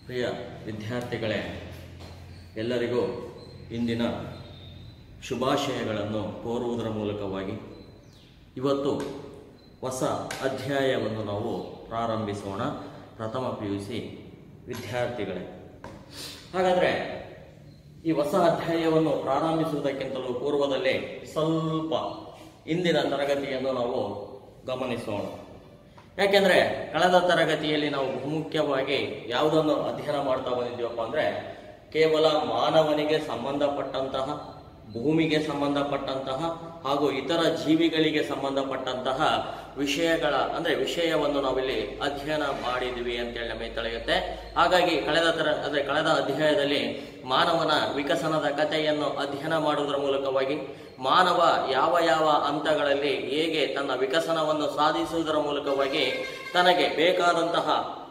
ಪ್ರಿಯ ವಿದ್ಯಾರ್ಥಿಗಳೇ ಎಲ್ಲರಿಗೂ ಇಂದಿನ ಶುಭಾಶಯಗಳನ್ನು ಕೋರುವುದರ ಮೂಲಕವಾಗಿ ಇವತ್ತು ಹೊಸ ಅಧ್ಯಾಯವನ್ನು ನಾವು ಪ್ರಾರಂಭಿಸೋಣ ಪ್ರಥಮ ಪಿ ಯು ಸಿ ವಿದ್ಯಾರ್ಥಿಗಳೇ ಹಾಗಾದರೆ ಈ ಹೊಸ ಅಧ್ಯಾಯವನ್ನು ಪ್ರಾರಂಭಿಸುವುದಕ್ಕಿಂತಲೂ ಪೂರ್ವದಲ್ಲೇ ಸ್ವಲ್ಪ ಇಂದಿನ ತರಗತಿಯನ್ನು ನಾವು ಗಮನಿಸೋಣ ಯಾಕೆಂದ್ರೆ ಕಳೆದ ತರಗತಿಯಲ್ಲಿ ನಾವು ಬಹುಮುಖ್ಯವಾಗಿ ಯಾವುದನ್ನು ಅಧ್ಯಯನ ಮಾಡ್ತಾ ಬಂದಿದ್ದೀವಪ್ಪ ಅಂದ್ರೆ ಕೇವಲ ಮಾನವನಿಗೆ ಸಂಬಂಧಪಟ್ಟಂತಹ ಭೂಮಿಗೆ ಸಂಬಂಧಪಟ್ಟಂತಹ ಹಾಗೂ ಇತರ ಜೀವಿಗಳಿಗೆ ಸಂಬಂಧಪಟ್ಟಂತಹ ವಿಷಯಗಳ ಅಂದ್ರೆ ವಿಷಯವನ್ನು ನಾವಿಲ್ಲಿ ಅಧ್ಯಯನ ಮಾಡಿದ್ವಿ ಅಂತೇಳಿ ನಮಗೆ ತಿಳಿಯುತ್ತೆ ಹಾಗಾಗಿ ಕಳೆದ ತರ ಅಂದ್ರೆ ಕಳೆದ ಅಧ್ಯಾಯದಲ್ಲಿ ಮಾನವನ ವಿಕಸನದ ಕಥೆಯನ್ನು ಅಧ್ಯಯನ ಮಾಡುವುದರ ಮೂಲಕವಾಗಿ ಮಾನವ ಯಾವ ಯಾವ ಹಂತಗಳಲ್ಲಿ ಹೇಗೆ ತನ್ನ ವಿಕಸನವನ್ನು ಸಾಧಿಸುವುದರ ಮೂಲಕವಾಗಿ ತನಗೆ ಬೇಕಾದಂತಹ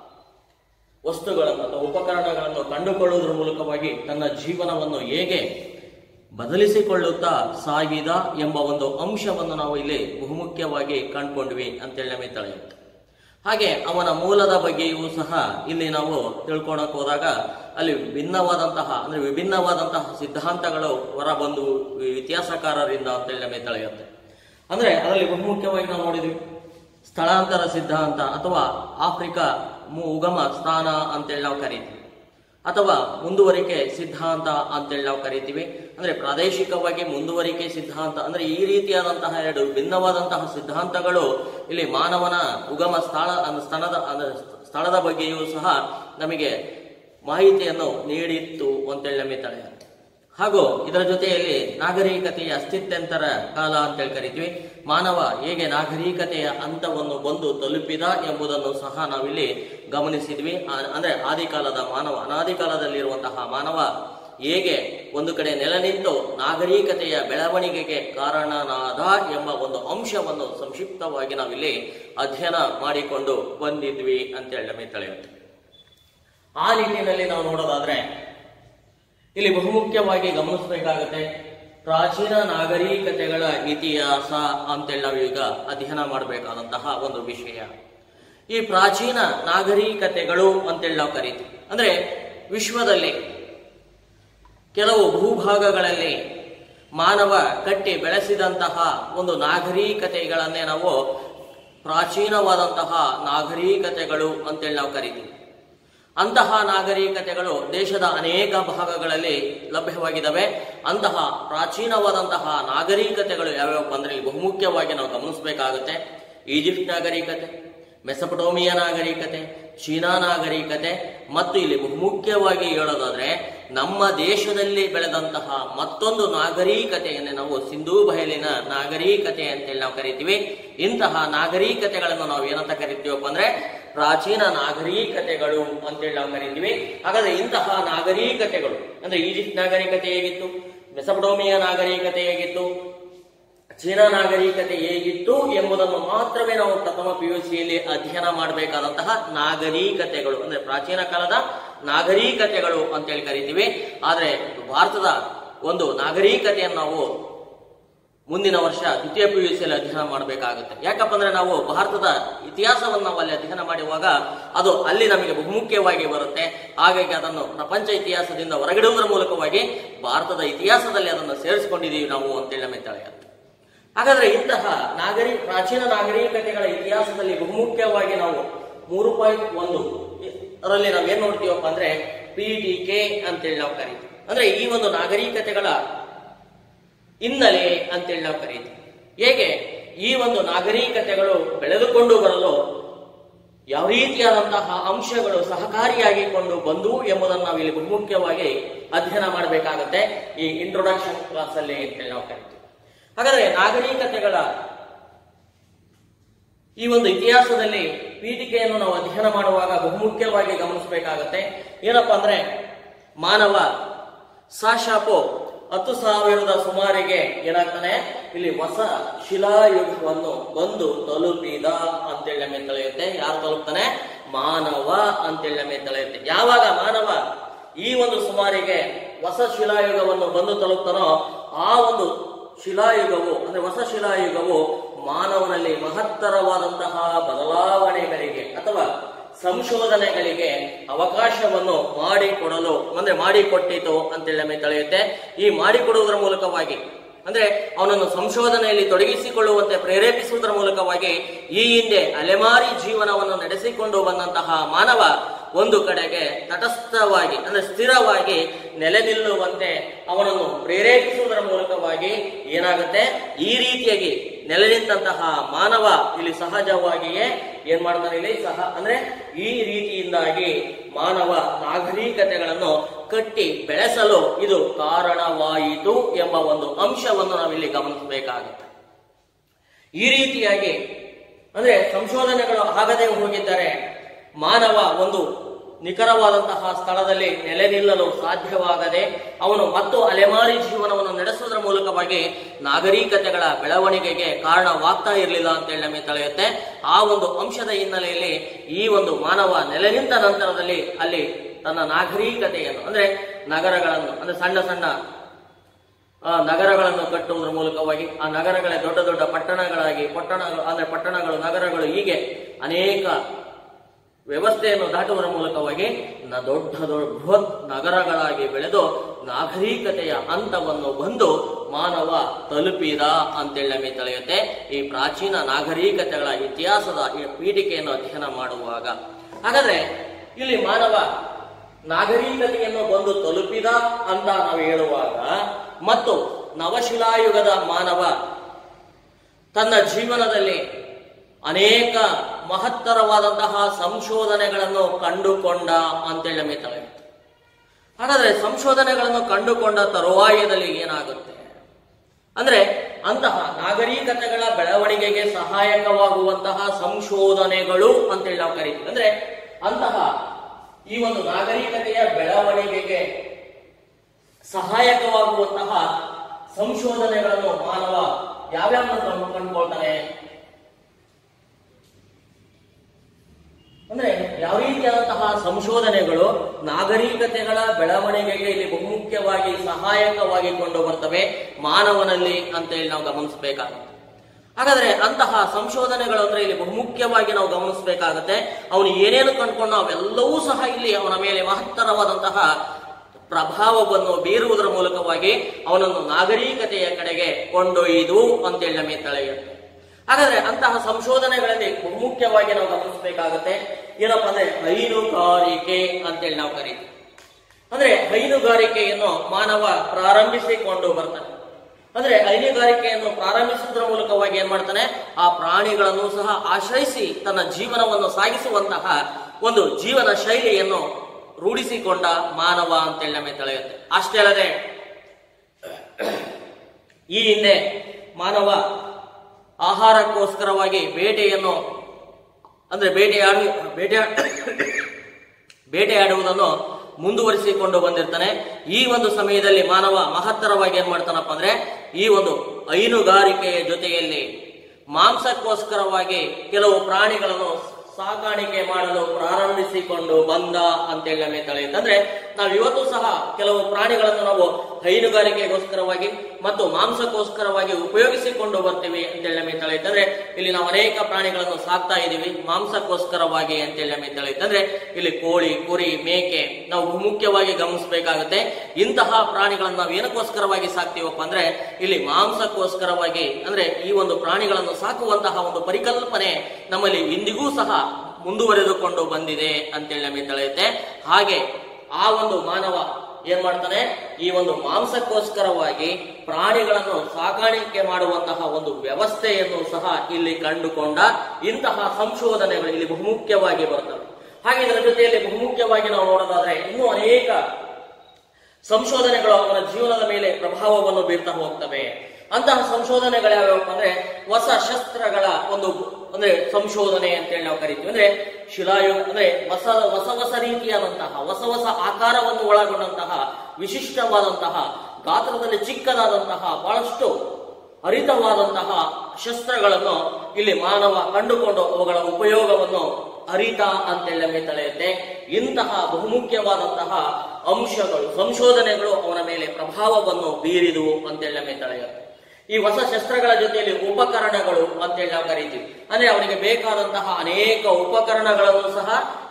ವಸ್ತುಗಳನ್ನು ಅಥವಾ ಉಪಕರಣಗಳನ್ನು ಕಂಡುಕೊಳ್ಳುವುದರ ಮೂಲಕವಾಗಿ ತನ್ನ ಜೀವನವನ್ನು ಹೇಗೆ ಬದಲಿಸಿಕೊಳ್ಳುತ್ತಾ ಸಾಗಿದ ಎಂಬ ಒಂದು ಅಂಶವನ್ನು ನಾವು ಇಲ್ಲಿ ಬಹುಮುಖ್ಯವಾಗಿ ಕಂಡುಕೊಂಡ್ವಿ ಅಂತೇಳಿ ನಮಗೆ ತಿಳಿಯುತ್ತೆ ಹಾಗೆ ಅವನ ಮೂಲದ ಬಗ್ಗೆಯೂ ಸಹ ಇಲ್ಲಿ ನಾವು ತಿಳ್ಕೊಳಕ್ ಹೋದಾಗ ಅಲ್ಲಿ ಭಿನ್ನವಾದಂತಹ ಅಂದ್ರೆ ವಿಭಿನ್ನವಾದಂತಹ ಸಿದ್ಧಾಂತಗಳು ಹೊರಬಂದು ಇತಿಹಾಸಕಾರರಿಂದ ಅಂತೇಳಿ ನಮಗೆ ತಿಳಿಯುತ್ತೆ ಅಂದ್ರೆ ಅದರಲ್ಲಿ ಬಹುಮುಖ್ಯವಾಗಿ ನಾವು ನೋಡಿದ್ವಿ ಸ್ಥಳಾಂತರ ಸಿದ್ಧಾಂತ ಅಥವಾ ಆಫ್ರಿಕಾ ಮು- ಉಗಮ ಸ್ಥಾನ ಅಂತೇಳಿ ನಾವು ಕರಿತೀವಿ ಅಥವಾ ಮುಂದುವರಿಕೆ ಸಿದ್ಧಾಂತ ಅಂತೇಳಿ ನಾವು ಕರಿತೀವಿ ಅಂದ್ರೆ ಪ್ರಾದೇಶಿಕವಾಗಿ ಮುಂದುವರಿಕೆ ಸಿದ್ಧಾಂತ ಅಂದ್ರೆ ಈ ರೀತಿಯಾದಂತಹ ಎರಡು ಭಿನ್ನವಾದಂತಹ ಸಿದ್ಧಾಂತಗಳು ಇಲ್ಲಿ ಮಾನವನ ಉಗಮ ಸ್ಥಳ ಅಂದ್ರೆ ಸ್ಥಳದ ಅಂದ್ರೆ ಸ್ಥಳದ ಬಗ್ಗೆಯೂ ಸಹ ನಮಗೆ ಮಾಹಿತಿಯನ್ನು ನೀಡಿತ್ತು ಅಂತೇಳಿ ನಮಗೆ ತಿಳಿಯುತ್ತೆ ಹಾಗೂ ಇದರ ಜೊತೆಯಲ್ಲಿ ನಾಗರಿಕತೆಯ ಅಸ್ತಿತ್ಯಂತರ ಕಾಲ ಅಂತೇಳಿ ಕರಿತೀವಿ ಮಾನವ ಹೇಗೆ ನಾಗರಿಕತೆಯ ಹಂತವನ್ನು ಬಂದು ತಲುಪಿದ ಎಂಬುದನ್ನು ಸಹ ನಾವಿಲ್ಲಿ ಗಮನಿಸಿದ್ವಿ ಆ- ಅಂದ್ರೆ ಆದಿಕಾಲದ ಮಾನವ ಅನಾದಿ ಕಾಲದಲ್ಲಿರುವಂತಹ ಮಾನವ ಹೇಗೆ ಒಂದು ಕಡೆ ನೆಲೆ ನಿಂತು ನಾಗರಿಕತೆಯ ಬೆಳವಣಿಗೆಗೆ ಕಾರಣನಾದ ಎಂಬ ಒಂದು ಅಂಶವನ್ನು ಸಂಕ್ಷಿಪ್ತವಾಗಿ ನಾವಿಲ್ಲಿ ಅಧ್ಯಯನ ಮಾಡಿಕೊಂಡು ಬಂದಿದ್ವಿ ಅಂತೇಳಿ ನಮಗೆ ತಿಳಿಯುತ್ತೆ ಆ ನಿಟ್ಟಿನಲ್ಲಿ ನಾವು ನೋಡೋದಾದ್ರೆ ಇಲ್ಲಿ ಬಹುಮುಖ್ಯವಾಗಿ ಗಮನಿಸಬೇಕಾಗತ್ತೆ ಪ್ರಾಚೀನ ನಾಗರಿಕತೆಗಳ ಇತಿಹಾಸ ಅಂತೇಳಿ ನಾವು ಈಗ ಅಧ್ಯಯನ ಮಾಡಬೇಕಾದಂತಹ ಒಂದು ವಿಷಯ ಈ ಪ್ರಾಚೀನ ನಾಗರಿಕತೆಗಳು ಅಂತೇಳಿ ನಾವು ಕರಿತೀವಿ ಅಂದ್ರೆ ವಿಶ್ವದಲ್ಲಿ ಕೆಲವು ಭೂಭಾಗಗಳಲ್ಲಿ ಮಾನವ ಕಟ್ಟಿ ಬೆಳೆಸಿದಂತಹ ಒಂದು ನಾಗರಿಕತೆಗಳನ್ನೇ ನಾವು ಪ್ರಾಚೀನವಾದಂತಹ ನಾಗರಿಕತೆಗಳು ಅಂತೇಳಿ ನಾವು ಕರಿತೀವಿ ಅಂತಹ ನಾಗರಿಕತೆಗಳು ದೇಶದ ಅನೇಕ ಭಾಗಗಳಲ್ಲಿ ಲಭ್ಯವಾಗಿದ್ದಾವೆ ಅಂತಹ ಪ್ರಾಚೀನವಾದಂತಹ ನಾಗರಿಕತೆಗಳು ಯಾವ್ಯಾವಪ್ಪ ಅಂದ್ರೆ ಇಲ್ಲಿ ಬಹುಮುಖ್ಯವಾಗಿ ನಾವು ಗಮನಿಸಬೇಕಾಗುತ್ತೆ ಈಜಿಪ್ಟ್ ನಾಗರಿಕತೆ ಮೆಸಪಟೋಮಿಯಾ ನಾಗರಿಕತೆ ಚೀನಾ ನಾಗರಿಕತೆ ಮತ್ತು ಇಲ್ಲಿ ಬಹುಮುಖ್ಯವಾಗಿ ಹೇಳೋದಾದ್ರೆ ನಮ್ಮ ದೇಶದಲ್ಲಿ ಬೆಳೆದಂತಹ ಮತ್ತೊಂದು ನಾಗರಿಕತೆಯನ್ನೇ ನಾವು ಸಿಂಧೂ ಬಯಲಿನ ನಾಗರಿಕತೆ ಅಂತೇಳಿ ನಾವು ಕರಿತೀವಿ ಇಂತಹ ನಾಗರಿಕತೆಗಳನ್ನು ನಾವು ಏನಂತ ಕರಿತೀವಪ್ಪ ಅಂದ್ರೆ ಪ್ರಾಚೀನ ನಾಗರಿಕತೆಗಳು ಅಂತೇಳಿ ನಾವು ಕರಿತೀವಿ ಹಾಗಾದ್ರೆ ಇಂತಹ ನಾಗರಿಕತೆಗಳು ಅಂದ್ರೆ ಈಜಿಪ್ಟ್ ನಾಗರಿಕತೆ ಹೇಗಿತ್ತು ಮೆಸಪಡೋಮಿಯಾ ನಾಗರಿಕತೆ ಹೇಗಿತ್ತು ಚೀನಾ ನಾಗರಿಕತೆ ಹೇಗಿತ್ತು ಎಂಬುದನ್ನು ಮಾತ್ರವೇ ನಾವು ಪ್ರಥಮ ಪಿ ಯು ಸಿಯಲ್ಲಿ ಅಧ್ಯಯನ ಮಾಡಬೇಕಾದಂತಹ ನಾಗರಿಕತೆಗಳು ಅಂದ್ರೆ ಪ್ರಾಚೀನ ಕಾಲದ ನಾಗರಿಕತೆಗಳು ಅಂತೇಳಿ ಕರಿತೀವಿ ಆದ್ರೆ ಭಾರತದ ಒಂದು ನಾಗರಿಕತೆಯನ್ನು ನಾವು ಮುಂದಿನ ವರ್ಷ ದ್ವಿತೀಯ ಪಿ ಯು ಸಿಯಲ್ಲಿ ಅಧ್ಯಯನ ಮಾಡಬೇಕಾಗುತ್ತೆ ಯಾಕಪ್ಪ ಅಂದ್ರೆ ನಾವು ಭಾರತದ ಇತಿಹಾಸವನ್ನು ನಾವು ಅಲ್ಲಿ ಅಧ್ಯಯನ ಮಾಡುವಾಗ ಅದು ಅಲ್ಲಿ ನಮಗೆ ಬಹುಮುಖ್ಯವಾಗಿ ಬರುತ್ತೆ ಹಾಗಾಗಿ ಅದನ್ನು ಪ್ರಪಂಚ ಇತಿಹಾಸದಿಂದ ಹೊರಗಿಡುವುದರ ಮೂಲಕವಾಗಿ ಭಾರತದ ಇತಿಹಾಸದಲ್ಲಿ ಅದನ್ನು ಸೇರಿಸಿಕೊಂಡಿದ್ದೀವಿ ನಾವು ಅಂತೇಳಿ ನಮಗೆ ತಿಳಿಯುತ್ತೆ ಹಾಗಾದ್ರೆ ಇಂತಹ ನಾಗರಿ ಪ್ರಾಚೀನ ನಾಗರಿಕತೆಗಳ ಇತಿಹಾಸದಲ್ಲಿ ಬಹುಮುಖ್ಯವಾಗಿ ನಾವು ಮೂರು ಪಾಯಿಂಟ್ ಒಂದು ಅದರಲ್ಲಿ ನಾವೇನ್ ನೋಡ್ತೀವಪ್ಪ ಅಂದ್ರೆ ಪಿ ಡಿ ಕೆ ಅಂತೇಳಿ ನಾವು ಕರಿತೀವಿ ಅಂದ್ರೆ ಈ ಒಂದು ನಾಗರಿಕತೆಗಳ ಹಿನ್ನೆಲೆ ಅಂತೇಳಿ ನಾವು ಕರೀತೀವಿ ಹೇಗೆ ಈ ಒಂದು ನಾಗರಿಕತೆಗಳು ಬೆಳೆದುಕೊಂಡು ಬರಲು ಯಾವ ರೀತಿಯಾದಂತಹ ಅಂಶಗಳು ಸಹಕಾರಿಯಾಗಿಕೊಂಡು ಬಂದು ಎಂಬುದನ್ನು ನಾವು ಇಲ್ಲಿ ಬಹುಮುಖ್ಯವಾಗಿ ಅಧ್ಯಯನ ಮಾಡಬೇಕಾಗತ್ತೆ ಈ ಇಂಟ್ರೊಡಕ್ಷನ್ ಕ್ಲಾಸ್ ಅಲ್ಲಿ ಅಂತೇಳಿ ನಾವು ಕರಿತೀವಿ ಹಾಗಾದ್ರೆ ನಾಗರಿಕತೆಗಳ ಈ ಒಂದು ಇತಿಹಾಸದಲ್ಲಿ ಪೀಠಿಕೆಯನ್ನು ನಾವು ಅಧ್ಯಯನ ಮಾಡುವಾಗ ಬಹುಮುಖ್ಯವಾಗಿ ಗಮನಿಸಬೇಕಾಗತ್ತೆ ಏನಪ್ಪಾ ಅಂದ್ರೆ ಮಾನವ ಸಾಶಾಪು ಹತ್ತು ಸಾವಿರದ ಸುಮಾರಿಗೆ ಏನಾಗ್ತಾನೆ ಇಲ್ಲಿ ಹೊಸ ಶಿಲಾಯುಗವನ್ನು ಬಂದು ತಲುಪಿದ ಅಂತೇಳಿ ನಮಗೆ ತಿಳಿಯುತ್ತೆ ಯಾರು ತಲುಪ್ತಾನೆ ಮಾನವ ಅಂತೇಳಿ ನಮಗೆ ತಿಳಿಯುತ್ತೆ ಯಾವಾಗ ಮಾನವ ಈ ಒಂದು ಸುಮಾರಿಗೆ ಹೊಸ ಶಿಲಾಯುಗವನ್ನು ಬಂದು ತಲುಪ್ತಾನೋ ಆ ಒಂದು ಶಿಲಾಯುಗವು ಅಂದ್ರೆ ಹೊಸ ಶಿಲಾಯುಗವು ಮಾನವನಲ್ಲಿ ಮಹತ್ತರವಾದಂತಹ ಬದಲಾವಣೆಗಳಿಗೆ ಅಥವಾ ಸಂಶೋಧನೆಗಳಿಗೆ ಅವಕಾಶವನ್ನು ಮಾಡಿಕೊಡಲು ಅಂದ್ರೆ ಮಾಡಿಕೊಟ್ಟಿತು ಅಂತೇಳಿ ನಮಗೆ ತಿಳಿಯುತ್ತೆ ಈ ಮಾಡಿಕೊಡುವುದರ ಮೂಲಕವಾಗಿ ಅಂದ್ರೆ ಅವನನ್ನು ಸಂಶೋಧನೆಯಲ್ಲಿ ತೊಡಗಿಸಿಕೊಳ್ಳುವಂತೆ ಪ್ರೇರೇಪಿಸುವುದರ ಮೂಲಕವಾಗಿ ಈ ಹಿಂದೆ ಅಲೆಮಾರಿ ಜೀವನವನ್ನು ನಡೆಸಿಕೊಂಡು ಬಂದಂತಹ ಮಾನವ ಒಂದು ಕಡೆಗೆ ತಟಸ್ಥವಾಗಿ ಅಂದ್ರೆ ಸ್ಥಿರವಾಗಿ ನೆಲೆ ನಿಲ್ಲುವಂತೆ ಅವನನ್ನು ಪ್ರೇರೇಪಿಸುವುದರ ಮೂಲಕವಾಗಿ ಏನಾಗುತ್ತೆ ಈ ರೀತಿಯಾಗಿ ನೆಲೆ ನಿಂತಹ ಮಾನವ ಇಲ್ಲಿ ಸಹಜವಾಗಿಯೇ ಏನ್ ಮಾಡ್ತಾನೆ ಇಲ್ಲಿ ಸಹ ಅಂದ್ರೆ ಈ ರೀತಿಯಿಂದಾಗಿ ಮಾನವ ನಾಗರಿಕತೆಗಳನ್ನು ಕಟ್ಟಿ ಬೆಳೆಸಲು ಇದು ಕಾರಣವಾಯಿತು ಎಂಬ ಒಂದು ಅಂಶವನ್ನು ನಾವಿಲ್ಲಿ ಗಮನಿಸಬೇಕಾಗುತ್ತೆ ಈ ರೀತಿಯಾಗಿ ಅಂದ್ರೆ ಸಂಶೋಧನೆಗಳು ಆಗದೆ ಹೋಗಿದ್ದರೆ ಮಾನವ ಒಂದು ನಿಖರವಾದಂತಹ ಸ್ಥಳದಲ್ಲಿ ನೆಲೆ ನಿಲ್ಲಲು ಸಾಧ್ಯವಾಗದೆ ಅವನು ಮತ್ತು ಅಲೆಮಾರಿ ಜೀವನವನ್ನು ನಡೆಸುವುದರ ಮೂಲಕವಾಗಿ ನಾಗರಿಕತೆಗಳ ಬೆಳವಣಿಗೆಗೆ ಕಾರಣವಾಗ್ತಾ ಇರಲಿಲ್ಲ ಅಂತೇಳಿ ನಮಗೆ ತಿಳಿಯುತ್ತೆ ಆ ಒಂದು ಅಂಶದ ಹಿನ್ನೆಲೆಯಲ್ಲಿ ಈ ಒಂದು ಮಾನವ ನೆಲೆ ನಿಂತ ನಂತರದಲ್ಲಿ ಅಲ್ಲಿ ತನ್ನ ನಾಗರಿಕತೆಯನ್ನು ಅಂದ್ರೆ ನಗರಗಳನ್ನು ಅಂದ್ರೆ ಸಣ್ಣ ಸಣ್ಣ ಆ ನಗರಗಳನ್ನು ಕಟ್ಟುವುದರ ಮೂಲಕವಾಗಿ ಆ ನಗರಗಳೇ ದೊಡ್ಡ ದೊಡ್ಡ ಪಟ್ಟಣಗಳಾಗಿ ಪಟ್ಟಣಗಳು ಅಂದ್ರೆ ಪಟ್ಟಣಗಳು ನಗರಗಳು ಹೀಗೆ ಅನೇಕ ವ್ಯವಸ್ಥೆಯನ್ನು ದಾಟುವುದರ ಮೂಲಕವಾಗಿ ನ ದೊಡ್ಡ ದೊಡ್ಡ ಬೃಹತ್ ನಗರಗಳಾಗಿ ಬೆಳೆದು ನಾಗರಿಕತೆಯ ಹಂತವನ್ನು ಬಂದು ಮಾನವ ತಲುಪಿದ ಅಂತೇಳಿ ನಮಗೆ ತಿಳಿಯುತ್ತೆ ಈ ಪ್ರಾಚೀನ ನಾಗರಿಕತೆಗಳ ಇತಿಹಾಸದ ಈ ಪೀಠಿಕೆಯನ್ನು ಅಧ್ಯಯನ ಮಾಡುವಾಗ ಹಾಗಾದ್ರೆ ಇಲ್ಲಿ ಮಾನವ ನಾಗರಿಕತೆಯನ್ನು ಬಂದು ತಲುಪಿದ ಅಂತ ನಾವು ಹೇಳುವಾಗ ಮತ್ತು ನವಶಿಲಾಯುಗದ ಮಾನವ ತನ್ನ ಜೀವನದಲ್ಲಿ ಅನೇಕ ಮಹತ್ತರವಾದಂತಹ ಸಂಶೋಧನೆಗಳನ್ನು ಕಂಡುಕೊಂಡ ಅಂತೇಳಿ ನಮಗೆ ತಿಳಿಯುತ್ತೆ ಹಾಗಾದ್ರೆ ಸಂಶೋಧನೆಗಳನ್ನು ಕಂಡುಕೊಂಡ ತರುವಾಯದಲ್ಲಿ ಏನಾಗುತ್ತೆ ಅಂದ್ರೆ ಅಂತಹ ನಾಗರಿಕತೆಗಳ ಬೆಳವಣಿಗೆಗೆ ಸಹಾಯಕವಾಗುವಂತಹ ಸಂಶೋಧನೆಗಳು ಅಂತೇಳಿ ನಾವು ಕರಿತೀವಿ ಅಂದ್ರೆ ಅಂತಹ ಈ ಒಂದು ನಾಗರಿಕತೆಯ ಬೆಳವಣಿಗೆಗೆ ಸಹಾಯಕವಾಗುವಂತಹ ಸಂಶೋಧನೆಗಳನ್ನು ಮಾನವ ಯಾವ್ಯಾವ ಕಂಡುಕೊಳ್ತಾನೆ ಅಂದ್ರೆ ಯಾವ ರೀತಿಯಾದಂತಹ ಸಂಶೋಧನೆಗಳು ನಾಗರಿಕತೆಗಳ ಬೆಳವಣಿಗೆಗೆ ಇಲ್ಲಿ ಬಹುಮುಖ್ಯವಾಗಿ ಸಹಾಯಕವಾಗಿ ಕೊಂಡು ಬರ್ತವೆ ಮಾನವನಲ್ಲಿ ಅಂತ ಹೇಳಿ ನಾವು ಗಮನಿಸಬೇಕಾಗುತ್ತೆ ಹಾಗಾದ್ರೆ ಅಂತಹ ಸಂಶೋಧನೆಗಳು ಅಂದ್ರೆ ಇಲ್ಲಿ ಬಹುಮುಖ್ಯವಾಗಿ ನಾವು ಗಮನಿಸಬೇಕಾಗತ್ತೆ ಅವನು ಏನೇನು ಕಂಡುಕೊಂಡು ಅವೆಲ್ಲವೂ ಸಹ ಇಲ್ಲಿ ಅವನ ಮೇಲೆ ಮಹತ್ತರವಾದಂತಹ ಪ್ರಭಾವವನ್ನು ಬೀರುವುದರ ಮೂಲಕವಾಗಿ ಅವನನ್ನು ನಾಗರಿಕತೆಯ ಕಡೆಗೆ ಕೊಂಡೊಯ್ದು ಅಂತೇಳಿ ನಮಗೆ ತಿಳಿಯುತ್ತೆ ಹಾಗಾದ್ರೆ ಅಂತಹ ಸಂಶೋಧನೆಗಳಲ್ಲಿ ಬಹುಮುಖ್ಯವಾಗಿ ನಾವು ಗಮನಿಸಬೇಕಾಗತ್ತೆ ಏನಪ್ಪಾ ಅಂದ್ರೆ ಹೈನುಗಾರಿಕೆ ಅಂತೇಳಿ ನಾವು ಕರೀತೀವಿ ಅಂದ್ರೆ ಹೈನುಗಾರಿಕೆಯನ್ನು ಮಾನವ ಪ್ರಾರಂಭಿಸಿಕೊಂಡು ಬರ್ತಾನೆ ಅಂದ್ರೆ ಹೈನುಗಾರಿಕೆಯನ್ನು ಪ್ರಾರಂಭಿಸುವುದರ ಮೂಲಕವಾಗಿ ಏನ್ ಮಾಡ್ತಾನೆ ಆ ಪ್ರಾಣಿಗಳನ್ನು ಸಹ ಆಶ್ರಯಿಸಿ ತನ್ನ ಜೀವನವನ್ನು ಸಾಗಿಸುವಂತಹ ಒಂದು ಜೀವನ ಶೈಲಿಯನ್ನು ರೂಢಿಸಿಕೊಂಡ ಮಾನವ ಅಂತೇಳಿ ನಮಗೆ ತಿಳಿಯುತ್ತೆ ಅಷ್ಟೇ ಅಲ್ಲದೆ ಈ ಹಿಂದೆ ಮಾನವ ಆಹಾರಕ್ಕೋಸ್ಕರವಾಗಿ ಬೇಟೆಯನ್ನು ಅಂದ್ರೆ ಬೇಟೆಯಾಡಿ ಬೇಟೆ ಬೇಟೆಯಾಡುವುದನ್ನು ಮುಂದುವರಿಸಿಕೊಂಡು ಬಂದಿರ್ತಾನೆ ಈ ಒಂದು ಸಮಯದಲ್ಲಿ ಮಾನವ ಮಹತ್ತರವಾಗಿ ಏನ್ ಮಾಡ್ತಾನಪ್ಪ ಅಂದ್ರೆ ಈ ಒಂದು ಹೈನುಗಾರಿಕೆಯ ಜೊತೆಯಲ್ಲಿ ಮಾಂಸಕ್ಕೋಸ್ಕರವಾಗಿ ಕೆಲವು ಪ್ರಾಣಿಗಳನ್ನು ಸಾಕಾಣಿಕೆ ಮಾಡಲು ಪ್ರಾರಂಭಿಸಿಕೊಂಡು ಬಂದ ಅಂತೇಳಿ ನಮಗೆ ತಿಳಿಯುತ್ತೆ ಅಂದ್ರೆ ನಾವು ಇವತ್ತು ಸಹ ಕೆಲವು ಪ್ರಾಣಿಗಳನ್ನು ನಾವು ಹೈನುಗಾರಿಕೆಗೋಸ್ಕರವಾಗಿ ಮತ್ತು ಮಾಂಸಕ್ಕೋಸ್ಕರವಾಗಿ ಉಪಯೋಗಿಸಿಕೊಂಡು ಬರ್ತೀವಿ ಅಂತೇಳಿ ನಮಗೆ ತಿಳಿಯುತ್ತೆ ಅಂದ್ರೆ ಇಲ್ಲಿ ನಾವು ಅನೇಕ ಪ್ರಾಣಿಗಳನ್ನು ಸಾಕ್ತಾ ಇದೀವಿ ಮಾಂಸಕ್ಕೋಸ್ಕರವಾಗಿ ಅಂತೇಳಿ ನಮಗೆ ತಿಳಿಯುತ್ತೆ ಅಂದ್ರೆ ಇಲ್ಲಿ ಕೋಳಿ ಕುರಿ ಮೇಕೆ ನಾವು ಮುಖ್ಯವಾಗಿ ಗಮನಿಸಬೇಕಾಗುತ್ತೆ ಇಂತಹ ಪ್ರಾಣಿಗಳನ್ನು ನಾವು ಏನಕ್ಕೋಸ್ಕರವಾಗಿ ಸಾಕ್ತೀವಪ್ಪ ಅಂದ್ರೆ ಇಲ್ಲಿ ಮಾಂಸಕ್ಕೋಸ್ಕರವಾಗಿ ಅಂದ್ರೆ ಈ ಒಂದು ಪ್ರಾಣಿಗಳನ್ನು ಸಾಕುವಂತಹ ಒಂದು ಪರಿಕಲ್ಪನೆ ನಮ್ಮಲ್ಲಿ ಇಂದಿಗೂ ಸಹ ಮುಂದುವರೆದುಕೊಂಡು ಬಂದಿದೆ ಅಂತೇಳಿ ನಮಗೆ ತಿಳಿಯುತ್ತೆ ಹಾಗೆ ಆ ಒಂದು ಮಾನವ ಏನ್ ಮಾಡ್ತಾನೆ ಈ ಒಂದು ಮಾಂಸಕ್ಕೋಸ್ಕರವಾಗಿ ಪ್ರಾಣಿಗಳನ್ನು ಸಾಕಾಣಿಕೆ ಮಾಡುವಂತಹ ಒಂದು ವ್ಯವಸ್ಥೆಯನ್ನು ಸಹ ಇಲ್ಲಿ ಕಂಡುಕೊಂಡ ಇಂತಹ ಸಂಶೋಧನೆಗಳು ಇಲ್ಲಿ ಬಹುಮುಖ್ಯವಾಗಿ ಬರ್ತವೆ ಹಾಗೆ ಇದರ ಜೊತೆಯಲ್ಲಿ ಬಹುಮುಖ್ಯವಾಗಿ ನಾವು ನೋಡೋದಾದ್ರೆ ಇನ್ನೂ ಅನೇಕ ಸಂಶೋಧನೆಗಳು ಅವನ ಜೀವನದ ಮೇಲೆ ಪ್ರಭಾವವನ್ನು ಬೀರ್ತಾ ಹೋಗ್ತವೆ ಅಂತಹ ಸಂಶೋಧನೆಗಳು ಯಾವ್ಯಾವಪ್ಪ ಅಂದ್ರೆ ಹೊಸ ಶಸ್ತ್ರಗಳ ಒಂದು ಅಂದ್ರೆ ಸಂಶೋಧನೆ ಅಂತೇಳಿ ನಾವು ಕರಿತೀವಿ ಅಂದ್ರೆ ಶಿಲಾಯುಗ ಅಂದ್ರೆ ಹೊಸ ಹೊಸ ಹೊಸ ರೀತಿಯಾದಂತಹ ಹೊಸ ಹೊಸ ಆಕಾರವನ್ನು ಒಳಗೊಂಡಂತಹ ವಿಶಿಷ್ಟವಾದಂತಹ ಗಾತ್ರದಲ್ಲಿ ಚಿಕ್ಕದಾದಂತಹ ಬಹಳಷ್ಟು ಹರಿತವಾದಂತಹ ಶಸ್ತ್ರಗಳನ್ನು ಇಲ್ಲಿ ಮಾನವ ಕಂಡುಕೊಂಡು ಅವುಗಳ ಉಪಯೋಗವನ್ನು ಅರಿತ ಅಂತೇಳಿ ನಮಗೆ ತಿಳಿಯುತ್ತೆ ಇಂತಹ ಬಹುಮುಖ್ಯವಾದಂತಹ ಅಂಶಗಳು ಸಂಶೋಧನೆಗಳು ಅವನ ಮೇಲೆ ಪ್ರಭಾವವನ್ನು ಬೀರಿದುವು ಅಂತೇಳಿ ನಮಗೆ ತಿಳಿಯುತ್ತೆ ಈ ಹೊಸ ಶಸ್ತ್ರಗಳ ಜೊತೆಯಲ್ಲಿ ಉಪಕರಣಗಳು ಅಂತೇಳಿ ನಾವು ಕರಿತೀವಿ ಅಂದ್ರೆ ಅವನಿಗೆ ಬೇಕಾದಂತಹ ಅನೇಕ ಉಪಕರಣಗಳನ್ನು ಸಹ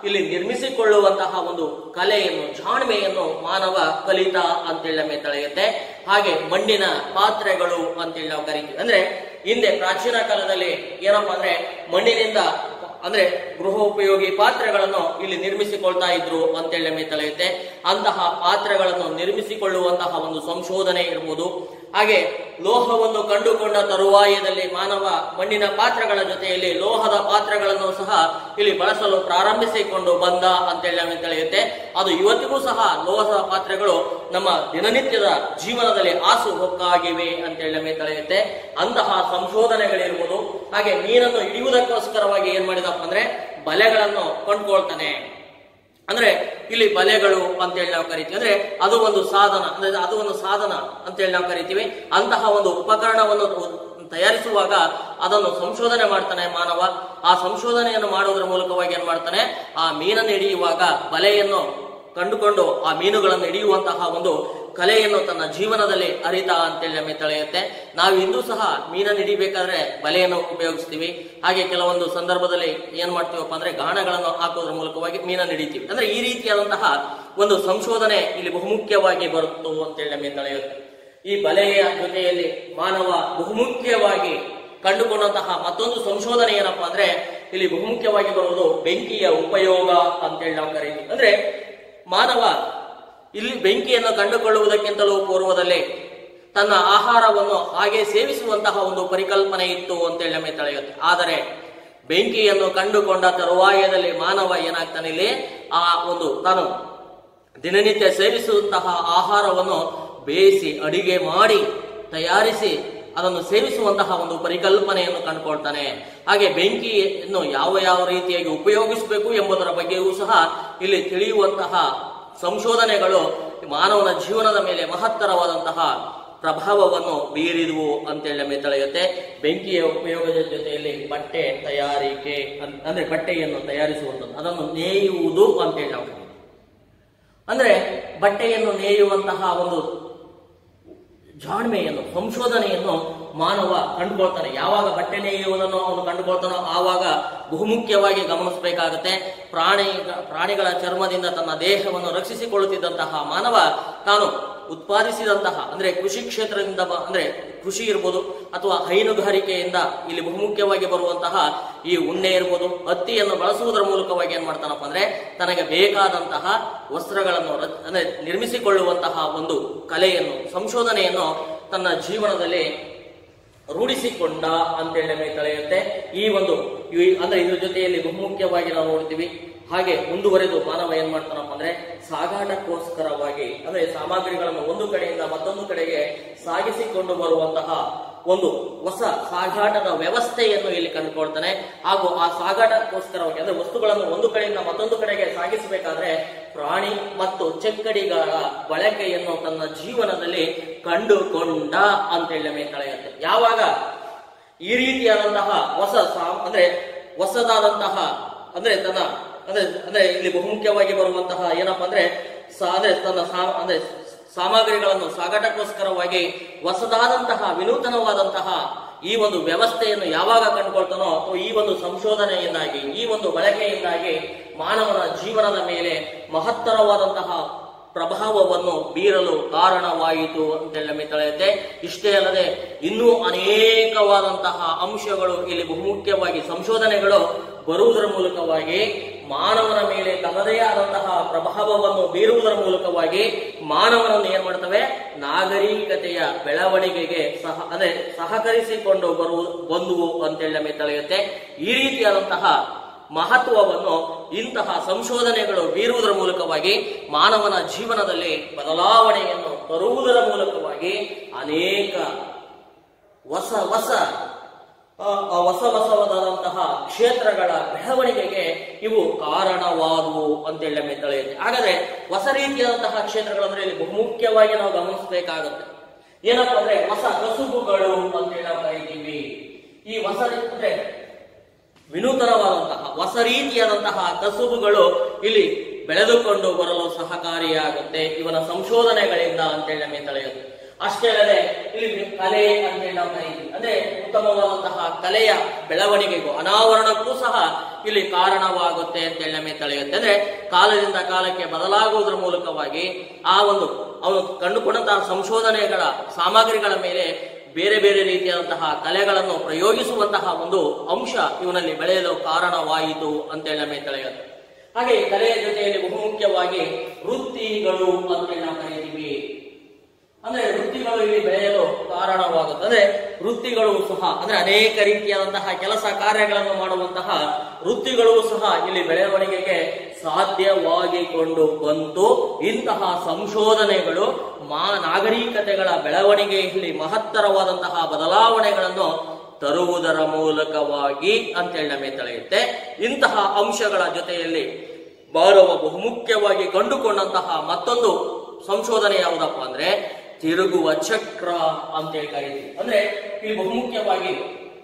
ಇಲ್ಲಿ ನಿರ್ಮಿಸಿಕೊಳ್ಳುವಂತಹ ಒಂದು ಕಲೆಯನ್ನು ಜಾಣ್ಮೆಯನ್ನು ಮಾನವ ಕಲಿತ ಅಂತೇಳಿ ನಮಗೆ ತಿಳಿಯುತ್ತೆ ಹಾಗೆ ಮಣ್ಣಿನ ಪಾತ್ರೆಗಳು ಅಂತೇಳಿ ನಾವು ಕರಿತೀವಿ ಅಂದ್ರೆ ಹಿಂದೆ ಪ್ರಾಚೀನ ಕಾಲದಲ್ಲಿ ಏನಪ್ಪಾ ಅಂದ್ರೆ ಮಣ್ಣಿನಿಂದ ಅಂದ್ರೆ ಗೃಹೋಪಯೋಗಿ ಪಾತ್ರೆಗಳನ್ನು ಇಲ್ಲಿ ನಿರ್ಮಿಸಿಕೊಳ್ತಾ ಇದ್ರು ಅಂತೇಳಿ ನಮಗೆ ತಿಳಿಯುತ್ತೆ ಅಂತಹ ಪಾತ್ರೆಗಳನ್ನು ನಿರ್ಮಿಸಿಕೊಳ್ಳುವಂತಹ ಒಂದು ಸಂಶೋಧನೆ ಇರ್ಬೋದು ಹಾಗೆ ಲೋಹವನ್ನು ಕಂಡುಕೊಂಡ ತರುವಾಯದಲ್ಲಿ ಮಾನವ ಮಣ್ಣಿನ ಪಾತ್ರೆಗಳ ಜೊತೆಯಲ್ಲಿ ಲೋಹದ ಪಾತ್ರೆಗಳನ್ನು ಸಹ ಇಲ್ಲಿ ಬಳಸಲು ಪ್ರಾರಂಭಿಸಿಕೊಂಡು ಬಂದ ಅಂತೇಳಿ ನಮಗೆ ತಿಳಿಯುತ್ತೆ ಅದು ಇವತ್ತಿಗೂ ಸಹ ಲೋಹದ ಪಾತ್ರೆಗಳು ನಮ್ಮ ದಿನನಿತ್ಯದ ಜೀವನದಲ್ಲಿ ಆಸು ಹೊಕ್ಕಾಗಿವೆ ಅಂತೇಳಿ ನಮಗೆ ತಿಳಿಯುತ್ತೆ ಅಂತಹ ಸಂಶೋಧನೆಗಳಿರ್ಬೋದು ಹಾಗೆ ಮೀನನ್ನು ಹಿಡಿಯುವುದಕ್ಕೋಸ್ಕರವಾಗಿ ಏನ್ ಮಾಡಿದಪ್ಪ ಅಂದ್ರೆ ಬಲೆಗಳನ್ನು ಕೊಂಡ್ಕೊಳ್ತಾನೆ ಅಂದ್ರೆ ಇಲ್ಲಿ ಬಲೆಗಳು ಅಂತೇಳಿ ನಾವು ಕರಿತೀವಿ ಅಂದ್ರೆ ಅದು ಒಂದು ಸಾಧನ ಅಂದ್ರೆ ಅದು ಒಂದು ಸಾಧನ ಅಂತೇಳಿ ನಾವು ಕರಿತೀವಿ ಅಂತಹ ಒಂದು ಉಪಕರಣವನ್ನು ತಯಾರಿಸುವಾಗ ಅದನ್ನು ಸಂಶೋಧನೆ ಮಾಡ್ತಾನೆ ಮಾನವ ಆ ಸಂಶೋಧನೆಯನ್ನು ಮಾಡುವುದರ ಮೂಲಕವಾಗಿ ಏನ್ ಮಾಡ್ತಾನೆ ಆ ಮೀನನ್ನು ಹಿಡಿಯುವಾಗ ಬಲೆಯನ್ನು ಕಂಡುಕೊಂಡು ಆ ಮೀನುಗಳನ್ನು ಹಿಡಿಯುವಂತಹ ಒಂದು ಕಲೆಯನ್ನು ತನ್ನ ಜೀವನದಲ್ಲಿ ಅರಿತ ಅಂತೇಳಿ ನಮಗೆ ತಿಳಿಯುತ್ತೆ ನಾವು ಇಂದು ಸಹ ಮೀನನ್ನು ಹಿಡಿಬೇಕಾದ್ರೆ ಬಲೆಯನ್ನು ಉಪಯೋಗಿಸ್ತೀವಿ ಹಾಗೆ ಕೆಲವೊಂದು ಸಂದರ್ಭದಲ್ಲಿ ಏನ್ ಮಾಡ್ತೀವಪ್ಪ ಅಂದ್ರೆ ಗಾಣಗಳನ್ನು ಹಾಕೋದ್ರ ಮೂಲಕವಾಗಿ ಮೀನನ್ನು ಹಿಡಿತೀವಿ ಅಂದ್ರೆ ಈ ರೀತಿಯಾದಂತಹ ಒಂದು ಸಂಶೋಧನೆ ಇಲ್ಲಿ ಬಹುಮುಖ್ಯವಾಗಿ ಬರುತ್ತು ಅಂತೇಳಿ ನಮಗೆ ತಿಳಿಯುತ್ತೆ ಈ ಬಲೆಯ ಜೊತೆಯಲ್ಲಿ ಮಾನವ ಬಹುಮುಖ್ಯವಾಗಿ ಕಂಡುಕೊಂಡಂತಹ ಮತ್ತೊಂದು ಸಂಶೋಧನೆ ಏನಪ್ಪಾ ಅಂದ್ರೆ ಇಲ್ಲಿ ಬಹುಮುಖ್ಯವಾಗಿ ಬರುವುದು ಬೆಂಕಿಯ ಉಪಯೋಗ ಅಂತೇಳಿ ನಾವು ಕರೀತೀವಿ ಅಂದ್ರೆ ಮಾನವ ಇಲ್ಲಿ ಬೆಂಕಿಯನ್ನು ಕಂಡುಕೊಳ್ಳುವುದಕ್ಕಿಂತಲೂ ಪೂರ್ವದಲ್ಲಿ ತನ್ನ ಆಹಾರವನ್ನು ಹಾಗೆ ಸೇವಿಸುವಂತಹ ಒಂದು ಪರಿಕಲ್ಪನೆ ಇತ್ತು ಅಂತೇಳಿ ನಮಗೆ ತಿಳಿಯುತ್ತೆ ಆದರೆ ಬೆಂಕಿಯನ್ನು ಕಂಡುಕೊಂಡ ತರುವಾಯದಲ್ಲಿ ಮಾನವ ಏನಾಗ್ತಾನೆ ಇಲ್ಲಿ ಆ ಒಂದು ತಾನು ದಿನನಿತ್ಯ ಸೇವಿಸುವಂತಹ ಆಹಾರವನ್ನು ಬೇಯಿಸಿ ಅಡಿಗೆ ಮಾಡಿ ತಯಾರಿಸಿ ಅದನ್ನು ಸೇವಿಸುವಂತಹ ಒಂದು ಪರಿಕಲ್ಪನೆಯನ್ನು ಕಂಡುಕೊಳ್ತಾನೆ ಹಾಗೆ ಬೆಂಕಿಯನ್ನು ಯಾವ ಯಾವ ರೀತಿಯಾಗಿ ಉಪಯೋಗಿಸಬೇಕು ಎಂಬುದರ ಬಗ್ಗೆಯೂ ಸಹ ಇಲ್ಲಿ ತಿಳಿಯುವಂತಹ ಸಂಶೋಧನೆಗಳು ಮಾನವನ ಜೀವನದ ಮೇಲೆ ಮಹತ್ತರವಾದಂತಹ ಪ್ರಭಾವವನ್ನು ಬೀರಿದುವು ಅಂತೇಳಿ ನಮಗೆ ತಿಳಿಯುತ್ತೆ ಬೆಂಕಿಯ ಉಪಯೋಗದ ಜೊತೆಯಲ್ಲಿ ಬಟ್ಟೆ ತಯಾರಿಕೆ ಅನ್- ಅಂದ್ರೆ ಬಟ್ಟೆಯನ್ನು ತಯಾರಿಸುವಂಥದ್ದು ಅದನ್ನು ನೇಯುವುದು ಅಂತೇಳಿ ನಾವು ಕರೀತೀವಿ. ಅಂದ್ರೆ ಬಟ್ಟೆಯನ್ನು ನೇಯುವಂತಹ ಒಂದು ಜಾಣ್ಮೆಯನ್ನು ಸಂಶೋಧನೆಯನ್ನು ಮಾನವ ಕಂಡುಕೊಳ್ತಾನೆ ಯಾವಾಗ ಬಟ್ಟೆ ನೇಯುವುದನ್ನು ಅವನು ಕಂಡುಕೊಳ್ತಾನೋ ಆವಾಗ ಬಹುಮುಖ್ಯವಾಗಿ ಗಮನಿಸಬೇಕಾಗುತ್ತೆ ಪ್ರಾಣಿ ಪ್ರಾಣಿಗಳ ಚರ್ಮದಿಂದ ತನ್ನ ದೇಹವನ್ನು ರಕ್ಷಿಸಿಕೊಳ್ಳುತ್ತಿದ್ದಂತಹ ಮಾನವ ತಾನು ಉತ್ಪಾದಿಸಿದಂತಹ ಅಂದ್ರೆ ಕೃಷಿ ಕ್ಷೇತ್ರದಿಂದ ಬ- ಅಂದ್ರೆ ಕೃಷಿ ಇರ್ಬೋದು ಅಥವಾ ಹೈನುಗಾರಿಕೆಯಿಂದ ಇಲ್ಲಿ ಬಹುಮುಖ್ಯವಾಗಿ ಬರುವಂತಹ ಈ ಉಣ್ಣೆ ಇರ್ಬೋದು ಹತ್ತಿಯನ್ನು ಬಳಸುವುದರ ಮೂಲಕವಾಗಿ ಏನ್ ಮಾಡ್ತಾನಪ್ಪ ಅಂದ್ರೆ ತನಗೆ ಬೇಕಾದಂತಹ ವಸ್ತ್ರಗಳನ್ನು ರ- ಅಂದ್ರೆ ನಿರ್ಮಿಸಿಕೊಳ್ಳುವಂತಹ ಒಂದು ಕಲೆಯನ್ನು ಸಂಶೋಧನೆಯನ್ನು ತನ್ನ ಜೀವನದಲ್ಲಿ ರೂಢಿಸಿಕೊಂಡ ಅಂತೇಳಿ ನಮಗೆ ತಿಳಿಯುತ್ತೆ ಈ ಒಂದು ಈ- ಅಂದ್ರೆ ಇದ್ರ ಜೊತೆಯಲ್ಲಿ ಬಹುಮುಖ್ಯವಾಗಿ ನಾವು ನೋಡ್ತೀವಿ ಹಾಗೆ ಮುಂದುವರೆದು ಮಾನವ ಏನ್ ಮಾಡ್ತಾನಪ್ಪ ಅಂದ್ರೆ ಸಾಗಾಟಕ್ಕೋಸ್ಕರವಾಗಿ ಅಂದ್ರೆ ಸಾಮಗ್ರಿಗಳನ್ನು ಒಂದು ಕಡೆಯಿಂದ ಮತ್ತೊಂದು ಕಡೆಗೆ ಸಾಗಿಸಿಕೊಂಡು ಬರುವಂತಹ ಒಂದು ಹೊಸ ಸಾಗಾಟದ ವ್ಯವಸ್ಥೆಯನ್ನು ಇಲ್ಲಿ ಕಂಡುಕೊಳ್ತಾನೆ ಹಾಗೂ ಆ ಸಾಗಾಟಕ್ಕೋಸ್ಕರವಾಗಿ ಅಂದ್ರೆ ವಸ್ತುಗಳನ್ನು ಒಂದು ಕಡೆಯಿಂದ ಮತ್ತೊಂದು ಕಡೆಗೆ ಸಾಗಿಸಬೇಕಾದ್ರೆ ಪ್ರಾಣಿ ಮತ್ತು ಚೆಕ್ಕಡಿಗಳ ಬಳಕೆಯನ್ನು ತನ್ನ ಜೀವನದಲ್ಲಿ ಕಂಡುಕೊಂಡ ಅಂತೇಳಿ ನಮಗೆ ತಿಳಿಯುತ್ತೆ ಯಾವಾಗ ಈ ರೀತಿಯಾದಂತಹ ಹೊಸ ಸಾ- ಅಂದ್ರೆ ಹೊಸದಾದಂತಹ ಅಂದ್ರೆ ತನ್ನ ಅಂದ್ರೆ ಅಂದ್ರೆ ಇಲ್ಲಿ ಬಹುಮುಖ್ಯವಾಗಿ ಬರುವಂತಹ ಏನಪ್ಪಾ ಅಂದ್ರೆ ಸಾ- ಅಂದ್ರೆ ತನ್ನ ಸಾ- ಅಂದ್ರೆ ಸಾಮಗ್ರಿಗಳನ್ನು ಸಾಗಾಟಕ್ಕೋಸ್ಕರವಾಗಿ ಹೊಸದಾದಂತಹ ವಿನೂತನವಾದಂತಹ ಈ ಒಂದು ವ್ಯವಸ್ಥೆಯನ್ನು ಯಾವಾಗ ಕಂಡುಕೊಳ್ತಾನೋ ಅಥವಾ ಈ ಒಂದು ಸಂಶೋಧನೆಯಿಂದಾಗಿ ಈ ಒಂದು ಬಳಕೆಯಿಂದಾಗಿ ಮಾನವನ ಜೀವನದ ಮೇಲೆ ಮಹತ್ತರವಾದಂತಹ ಪ್ರಭಾವವನ್ನು ಬೀರಲು ಕಾರಣವಾಯಿತು ಅಂತೇಳಿ ನಮಗೆ ತಿಳಿಯುತ್ತೆ ಇಷ್ಟೇ ಅಲ್ಲದೆ ಇನ್ನೂ ಅನೇಕವಾದಂತಹ ಅಂಶಗಳು ಇಲ್ಲಿ ಬಹುಮುಖ್ಯವಾಗಿ ಸಂಶೋಧನೆಗಳು ಬರುವುದರ ಮೂಲಕವಾಗಿ ಮಾನವನ ಮೇಲೆ ತನ್ನದೇ ಆದಂತಹ ಪ್ರಭಾವವನ್ನು ಬೀರುವುದರ ಮೂಲಕವಾಗಿ ಮಾನವನನ್ನು ಏನ್ ಮಾಡ್ತವೆ ನಾಗರಿಕತೆಯ ಬೆಳವಣಿಗೆಗೆ ಸಹ ಅದೇ ಸಹಕರಿಸಿಕೊಂಡು ಬರುವ ಬಂದುವು ಅಂತೇಳಿ ನಮಗೆ ತಿಳಿಯುತ್ತೆ ಈ ರೀತಿಯಾದಂತಹ ಮಹತ್ವವನ್ನು ಇಂತಹ ಸಂಶೋಧನೆಗಳು ಬೀರುವುದರ ಮೂಲಕವಾಗಿ ಮಾನವನ ಜೀವನದಲ್ಲಿ ಬದಲಾವಣೆಯನ್ನು ತರುವುದರ ಮೂಲಕವಾಗಿ ಅನೇಕ ಹೊಸ ಹೊಸ ಆ, ಆ ಹೊಸ ಹೊಸವಾದಂತಹ ಕ್ಷೇತ್ರಗಳ ಬೆಳವಣಿಗೆಗೆ ಇವು ಕಾರಣವಾದವು ಅಂತೇಳಿ ನಮಗೆ ತಿಳಿಯುತ್ತೆ ಹಾಗಾದ್ರೆ ಹೊಸ ರೀತಿಯಾದಂತಹ ಕ್ಷೇತ್ರಗಳಂದ್ರೆ ಇಲ್ಲಿ ಬಹುಮುಖ್ಯವಾಗಿ ನಾವು ಗಮನಿಸಬೇಕಾಗುತ್ತೆ ಏನಪ್ಪಾ ಅಂದ್ರೆ ಹೊಸ ಕಸುಬುಗಳು ಅಂತೇಳಿ ನಾವು ಕರಿತೀವಿ ಈ ಹೊಸ ರೀ- ಅಂದ್ರೆ ವಿನೂತನವಾದಂತಹ ಹೊಸ ರೀತಿಯಾದಂತಹ ಕಸುಬುಗಳು ಇಲ್ಲಿ ಬೆಳೆದುಕೊಂಡು ಬರಲು ಸಹಕಾರಿಯಾಗುತ್ತೆ ಇವನ ಸಂಶೋಧನೆಗಳಿಂದ ಅಂತೇಳಿ ನಮಗೆ ತಿಳಿಯುತ್ತೆ ಅಷ್ಟೇ ಅಲ್ಲದೆ ಇಲ್ಲಿ ಕಲೆ ಅಂತೇಳಿ ನಾವು ಕರೀತೀವಿ ಅಂದ್ರೆ ಉತ್ತಮವಾದಂತಹ ಕಲೆಯ ಬೆಳವಣಿಗೆಗೂ ಅನಾವರಣಕ್ಕೂ ಸಹ ಇಲ್ಲಿ ಕಾರಣವಾಗುತ್ತೆ ಅಂತೇಳಿ ನಮಗೆ ತಿಳಿಯುತ್ತೆ ಅಂದ್ರೆ ಕಾಲದಿಂದ ಕಾಲಕ್ಕೆ ಬದಲಾಗುವುದರ ಮೂಲಕವಾಗಿ ಆ ಒಂದು ಅವನು ಕಂಡುಕೊಂಡಂತಹ ಸಂಶೋಧನೆಗಳ ಸಾಮಗ್ರಿಗಳ ಮೇಲೆ ಬೇರೆ ಬೇರೆ ರೀತಿಯಾದಂತಹ ಕಲೆಗಳನ್ನು ಪ್ರಯೋಗಿಸುವಂತಹ ಒಂದು ಅಂಶ ಇವನಲ್ಲಿ ಬೆಳೆಯಲು ಕಾರಣವಾಯಿತು ಅಂತೇಳಿ ನಮಗೆ ತಿಳಿಯುತ್ತೆ ಹಾಗೆ ಈ ಕಲೆಯ ಜೊತೆಯಲ್ಲಿ ಬಹುಮುಖ್ಯವಾಗಿ ವೃತ್ತಿಗಳು ಅಂತೇಳಿ ನಾವು ಕರೀತೀವಿ ಅಂದ್ರೆ ವೃತ್ತಿಗಳು ಇಲ್ಲಿ ಬೆಳೆಯಲು ಕಾರಣವಾಗುತ್ತೆ ಅಂದ್ರೆ ವೃತ್ತಿಗಳು ಸಹ ಅಂದ್ರೆ ಅನೇಕ ರೀತಿಯಾದಂತಹ ಕೆಲಸ ಕಾರ್ಯಗಳನ್ನು ಮಾಡುವಂತಹ ವೃತ್ತಿಗಳು ಸಹ ಇಲ್ಲಿ ಬೆಳವಣಿಗೆಗೆ ಸಾಧ್ಯವಾಗಿಕೊಂಡು ಬಂತು ಇಂತಹ ಸಂಶೋಧನೆಗಳು ಮಾ ನಾಗರಿಕತೆಗಳ ಬೆಳವಣಿಗೆಯಲ್ಲಿ ಮಹತ್ತರವಾದಂತಹ ಬದಲಾವಣೆಗಳನ್ನು ತರುವುದರ ಮೂಲಕವಾಗಿ ಅಂತೇಳಿ ನಮಗೆ ತಿಳಿಯುತ್ತೆ ಇಂತಹ ಅಂಶಗಳ ಜೊತೆಯಲ್ಲಿ ಬರುವ ಬಹುಮುಖ್ಯವಾಗಿ ಕಂಡುಕೊಂಡಂತಹ ಮತ್ತೊಂದು ಸಂಶೋಧನೆ ಯಾವುದಪ್ಪ ಅಂದ್ರೆ ತಿರುಗುವ ಚಕ್ರ ಅಂತೇಳಿ ಕರೀತೀವಿ ಅಂದ್ರೆ ಇಲ್ಲಿ ಬಹುಮುಖ್ಯವಾಗಿ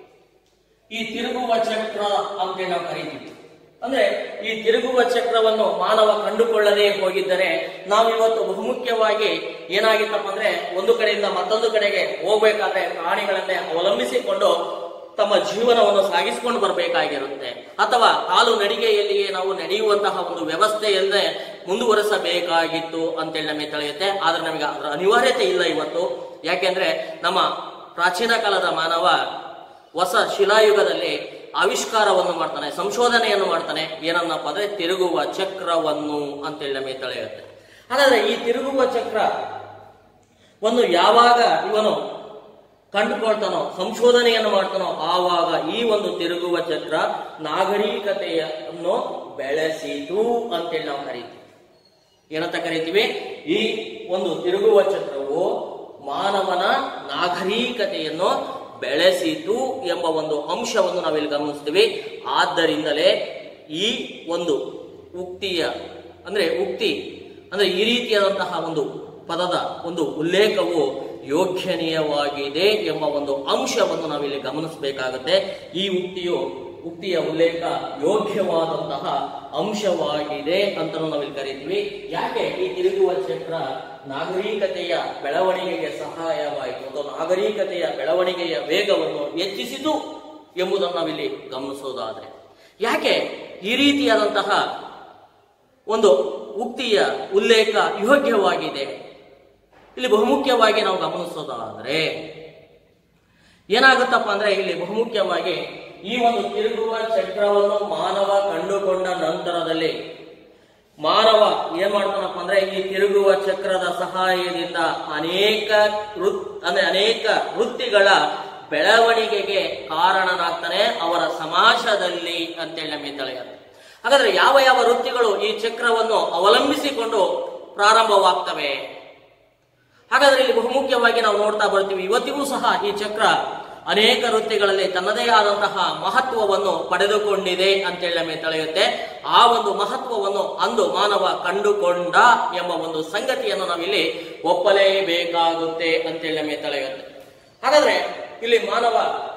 ಈ ತಿರುಗುವ ಚಕ್ರ ಅಂತೇಳಿ ನಾವು ಕರೀತೀವಿ ಅಂದ್ರೆ ಈ ತಿರುಗುವ ಚಕ್ರವನ್ನು ಮಾನವ ಕಂಡುಕೊಳ್ಳದೇ ಹೋಗಿದ್ದರೆ ನಾವು ಇವತ್ತು ಬಹುಮುಖ್ಯವಾಗಿ ಏನಾಗಿತ್ತಪ್ಪ ಅಂದ್ರೆ ಒಂದು ಕಡೆಯಿಂದ ಮತ್ತೊಂದು ಕಡೆಗೆ ಹೋಗ್ಬೇಕಾದ್ರೆ ಪ್ರಾಣಿಗಳನ್ನೇ ಅವಲಂಬಿಸಿಕೊಂಡು ತಮ್ಮ ಜೀವನವನ್ನು ಸಾಗಿಸಿಕೊಂಡು ಬರಬೇಕಾಗಿರುತ್ತೆ ಅಥವಾ ಕಾಲು ನಡಿಗೆಯಲ್ಲಿಯೇ ನಾವು ನಡೆಯುವಂತಹ ಒಂದು ವ್ಯವಸ್ಥೆಯಲ್ಲೇ ಮುಂದುವರಿಸಬೇಕಾಗಿತ್ತು ಅಂತೇಳಿ ನಮಗೆ ತಿಳಿಯುತ್ತೆ ಆದ್ರೆ ನಮಗೆ ಅದರ ಅನಿವಾರ್ಯತೆ ಇಲ್ಲ ಇವತ್ತು ಯಾಕೆಂದ್ರೆ ನಮ್ಮ ಪ್ರಾಚೀನ ಕಾಲದ ಮಾನವ ಹೊಸ ಶಿಲಾಯುಗದಲ್ಲಿ ಆವಿಷ್ಕಾರವನ್ನು ಮಾಡ್ತಾನೆ ಸಂಶೋಧನೆಯನ್ನು ಮಾಡ್ತಾನೆ ಏನನ್ನಪ್ಪ ಅಂದ್ರೆ ತಿರುಗುವ ಚಕ್ರವನ್ನು ಅಂತೇಳಿ ನಮಗೆ ತಿಳಿಯುತ್ತೆ ಹಾಗಾದ್ರೆ ಈ ತಿರುಗುವ ಚಕ್ರ ಒಂದು ಯಾವಾಗ ಇವನು ಕಂಡುಕೊಳ್ತಾನೋ ಸಂಶೋಧನೆಯನ್ನು ಮಾಡ್ತಾನೋ ಆವಾಗ ಈ ಒಂದು ತಿರುಗುವ ಚಕ್ರ ನಾಗರಿಕತೆಯನ್ನು ಬೆಳೆಸಿತು ಅಂತೇಳಿ ನಾವು ಕರೀತೀವಿ ಏನಂತ ಕರಿತೀವಿ ಈ ಒಂದು ತಿರುಗುವ ಚಕ್ರವು ಮಾನವನ ನಾಗರಿಕತೆಯನ್ನು ಬೆಳೆಸಿತು ಎಂಬ ಒಂದು ಅಂಶವನ್ನು ನಾವಿಲ್ಲಿ ಗಮನಿಸ್ತೀವಿ ಆದ್ದರಿಂದಲೇ ಈ ಒಂದು ಉಕ್ತಿಯ ಅಂದ್ರೆ ಉಕ್ತಿ ಅಂದ್ರೆ ಈ ರೀತಿಯಾದಂತಹ ಒಂದು ಪದದ ಒಂದು ಉಲ್ಲೇಖವು ಯೋಗ್ಯನೀಯವಾಗಿದೆ ಎಂಬ ಒಂದು ಅಂಶವನ್ನು ನಾವಿಲ್ಲಿ ಗಮನಿಸಬೇಕಾಗುತ್ತೆ ಈ ಉಕ್ತಿಯು ಉಕ್ತಿಯ ಉಲ್ಲೇಖ ಯೋಗ್ಯವಾದಂತಹ ಅಂಶವಾಗಿದೆ ಅಂತ ನಾವಿಲ್ಲಿ ಕರಿತೀವಿ ಯಾಕೆ ಈ ತಿರುಗುವ ಚಕ್ರ ನಾಗರಿಕತೆಯ ಬೆಳವಣಿಗೆಗೆ ಸಹಾಯವಾಯಿತು ಅಥವಾ ನಾಗರಿಕತೆಯ ಬೆಳವಣಿಗೆಯ ವೇಗವನ್ನು ಹೆಚ್ಚಿಸಿತು ಎಂಬುದನ್ನು ನಾವಿಲ್ಲಿ ಗಮನಿಸೋದಾದ್ರೆ ಯಾಕೆ ಈ ರೀತಿಯಾದಂತಹ ಒಂದು ಉಕ್ತಿಯ ಉಲ್ಲೇಖ ಯೋಗ್ಯವಾಗಿದೆ ಇಲ್ಲಿ ಬಹುಮುಖ್ಯವಾಗಿ ನಾವು ಗಮನಿಸೋದಾದ್ರೆ ಏನಾಗುತ್ತಪ್ಪ ಅಂದ್ರೆ ಇಲ್ಲಿ ಬಹುಮುಖ್ಯವಾಗಿ ಈ ಒಂದು ತಿರುಗುವ ಚಕ್ರವನ್ನು ಮಾನವ ಕಂಡುಕೊಂಡ ನಂತರದಲ್ಲಿ ಮಾನವ ಏನ್ ಮಾಡ್ತಾನಪ್ಪ ಅಂದ್ರೆ ಈ ತಿರುಗುವ ಚಕ್ರದ ಸಹಾಯದಿಂದ ಅನೇಕ ವೃತ್ ಅಂದ್ರೆ ಅನೇಕ ವೃತ್ತಿಗಳ ಬೆಳವಣಿಗೆಗೆ ಕಾರಣನಾಗ್ತಾನೆ ಅವರ ಸಮಾಜದಲ್ಲಿ ಅಂತೇಳಿ ನಮಗೆ ತಿಳಿಯುತ್ತೆ ಹಾಗಾದ್ರೆ ಯಾವ ಯಾವ ವೃತ್ತಿಗಳು ಈ ಚಕ್ರವನ್ನು ಅವಲಂಬಿಸಿಕೊಂಡು ಪ್ರಾರಂಭವಾಗ್ತವೆ ಹಾಗಾದ್ರೆ ಇಲ್ಲಿ ಬಹುಮುಖ್ಯವಾಗಿ ನಾವು ನೋಡ್ತಾ ಬರ್ತೀವಿ ಇವತ್ತಿಗೂ ಸಹ ಈ ಚಕ್ರ ಅನೇಕ ವೃತ್ತಿಗಳಲ್ಲಿ ತನ್ನದೇ ಆದಂತಹ ಮಹತ್ವವನ್ನು ಪಡೆದುಕೊಂಡಿದೆ ಅಂತೇಳಿ ನಮಗೆ ತಿಳಿಯುತ್ತೆ ಆ ಒಂದು ಮಹತ್ವವನ್ನು ಅಂದು ಮಾನವ ಕಂಡುಕೊಂಡ ಎಂಬ ಒಂದು ಸಂಗತಿಯನ್ನು ನಾವಿಲ್ಲಿ ಒಪ್ಪಲೇಬೇಕಾಗುತ್ತೆ ಅಂತೇಳಿ ನಮಗೆ ತಿಳಿಯುತ್ತೆ ಹಾಗಾದ್ರೆ ಇಲ್ಲಿ ಮಾನವ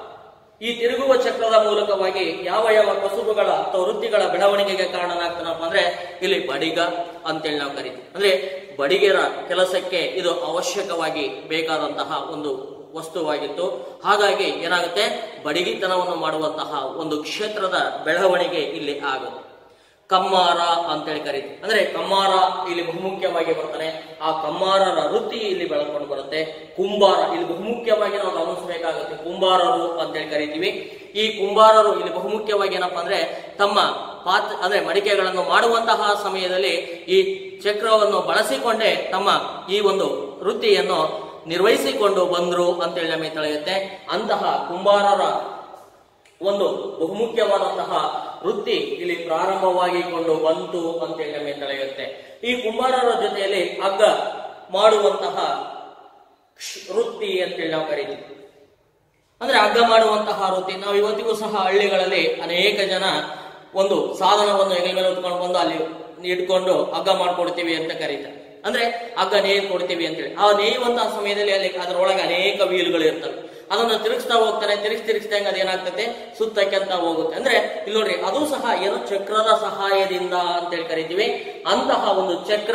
ಈ ತಿರುಗುವ ಚಕ್ರದ ಮೂಲಕವಾಗಿ ಯಾವ ಯಾವ ಕಸುಬುಗಳ ಅಥವಾ ವೃತ್ತಿಗಳ ಬೆಳವಣಿಗೆಗೆ ಕಾರಣನಾಗ್ತಾನಪ್ಪ ಅಂದ್ರೆ ಇಲ್ಲಿ ಬಡಿಗ ಅಂತೇಳಿ ನಾವು ಕರಿತೀವಿ ಅಂದ್ರೆ ಬಡಿಗೆರ ಕೆಲಸಕ್ಕೆ ಇದು ಅವಶ್ಯಕವಾಗಿ ಬೇಕಾದಂತಹ ಒಂದು ವಸ್ತುವಾಗಿತ್ತು ಹಾಗಾಗಿ ಏನಾಗುತ್ತೆ ಬಡಿಗಿತನವನ್ನು ಮಾಡುವಂತಹ ಒಂದು ಕ್ಷೇತ್ರದ ಬೆಳವಣಿಗೆ ಇಲ್ಲಿ ಆಗುತ್ತೆ ಕಮ್ಮಾರ ಅಂತೇಳಿ ಕರೀತೀವಿ ಅಂದ್ರೆ ಕಮ್ಮಾರ ಇಲ್ಲಿ ಬಹುಮುಖ್ಯವಾಗಿ ಬರ್ತಾನೆ ಆ ಕಮ್ಮಾರರ ವೃತ್ತಿ ಇಲ್ಲಿ ಬೆಳ್ಕೊಂಡು ಬರುತ್ತೆ ಕುಂಬಾರ ಇಲ್ಲಿ ಬಹುಮುಖ್ಯವಾಗಿ ನಾವು ಗಮನಿಸಬೇಕಾಗುತ್ತೆ ಕುಂಬಾರರು ಅಂತೇಳಿ ಕರಿತೀವಿ ಈ ಕುಂಬಾರರು ಇಲ್ಲಿ ಬಹುಮುಖ್ಯವಾಗಿ ಏನಪ್ಪಾ ಅಂದ್ರೆ ತಮ್ಮ ಪಾತ್ರ ಅಂದ್ರೆ ಮಡಿಕೆಗಳನ್ನು ಮಾಡುವಂತಹ ಸಮಯದಲ್ಲಿ ಈ ಚಕ್ರವನ್ನು ಬಳಸಿಕೊಂಡೇ ತಮ್ಮ ಈ ಒಂದು ವೃತ್ತಿಯನ್ನು ನಿರ್ವಹಿಸಿಕೊಂಡು ಬಂದ್ರು ಅಂತೇಳಿ ನಮಗೆ ತಿಳಿಯುತ್ತೆ ಅಂತಹ ಕುಂಬಾರರ ಒಂದು ಬಹುಮುಖ್ಯವಾದಂತಹ ವೃತ್ತಿ ಇಲ್ಲಿ ಪ್ರಾರಂಭವಾಗಿಕೊಂಡು ಬಂತು ಅಂತೇಳಿ ನಮಗೆ ತಿಳಿಯುತ್ತೆ ಈ ಕುಂಬಾರರ ಜೊತೆಯಲ್ಲಿ ಹಗ್ಗ ಮಾಡುವಂತಹ ಕ್ಷ- ವೃತ್ತಿ ಅಂತೇಳಿ ನಾವು ಕರೀತೀವಿ ಅಂದ್ರೆ ಹಗ್ಗ ಮಾಡುವಂತಹ ವೃತ್ತಿ ನಾವು ಇವತ್ತಿಗೂ ಸಹ ಹಳ್ಳಿಗಳಲ್ಲಿ ಅನೇಕ ಜನ ಒಂದು ಸಾಧನವನ್ನು ಹೆಗಲ ಮೇಲೆ ಹೊತ್ಕೊಂಡು ಬಂದು ಅಲ್ಲಿ ಇಟ್ಕೊಂಡು ಹಗ್ಗ ಮಾಡ್ಕೊಡ್ತೀವಿ ಅಂತ ಕರೀತಾರೆ ಅಂದ್ರೆ ಹಗ್ಗ ನೇಯ್ದು ಕೊಡ್ತೀವಿ ಅಂತೇಳಿ ಆ ನೇಯುವಂತಹ ಸಮಯದಲ್ಲಿ ಅಲ್ಲಿ ಅದರೊಳಗೆ ಅನೇಕ ವೀಲ್ಗಳು ಇರ್ತವೆ ಅದನ್ನು ತಿರುಗಿಸ್ತಾ ಹೋಗ್ತಾನೆ ತಿರುಗಿಸ್ ತಿರುಗಿಸ್ದಂಗ ಅದೇನಾಗ್ತದೆ ಸುತ್ತಕ್ಕೆಂತ ಹೋಗುತ್ತೆ ಅಂದ್ರೆ ಇಲ್ಲಿ ನೋಡ್ರಿ ಅದು ಸಹ ಏನು ಚಕ್ರದ ಸಹಾಯದಿಂದ ಅಂತೇಳಿ ಕರಿತೀವಿ ಅಂತಹ ಒಂದು ಚಕ್ರ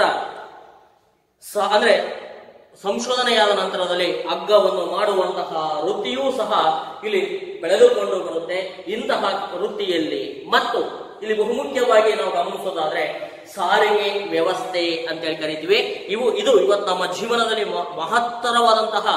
ಸ- ಅಂದ್ರೆ ಸಂಶೋಧನೆಯಾದ ನಂತರದಲ್ಲಿ ಹಗ್ಗವನ್ನು ಮಾಡುವಂತಹ ವೃತ್ತಿಯೂ ಸಹ ಇಲ್ಲಿ ಬೆಳೆದುಕೊಂಡು ಬರುತ್ತೆ ಇಂತಹ ವೃತ್ತಿಯಲ್ಲಿ ಮತ್ತು ಇಲ್ಲಿ ಬಹುಮುಖ್ಯವಾಗಿ ನಾವು ಗಮನಿಸೋದಾದ್ರೆ ಸಾರಿಗೆ ವ್ಯವಸ್ಥೆ ಅಂತ ಹೇಳಿ ಕರಿತೀವಿ ಇವು ಇದು ಇವತ್ತು ನಮ್ಮ ಜೀವನದಲ್ಲಿ ಮ- ಮಹತ್ತರವಾದಂತಹ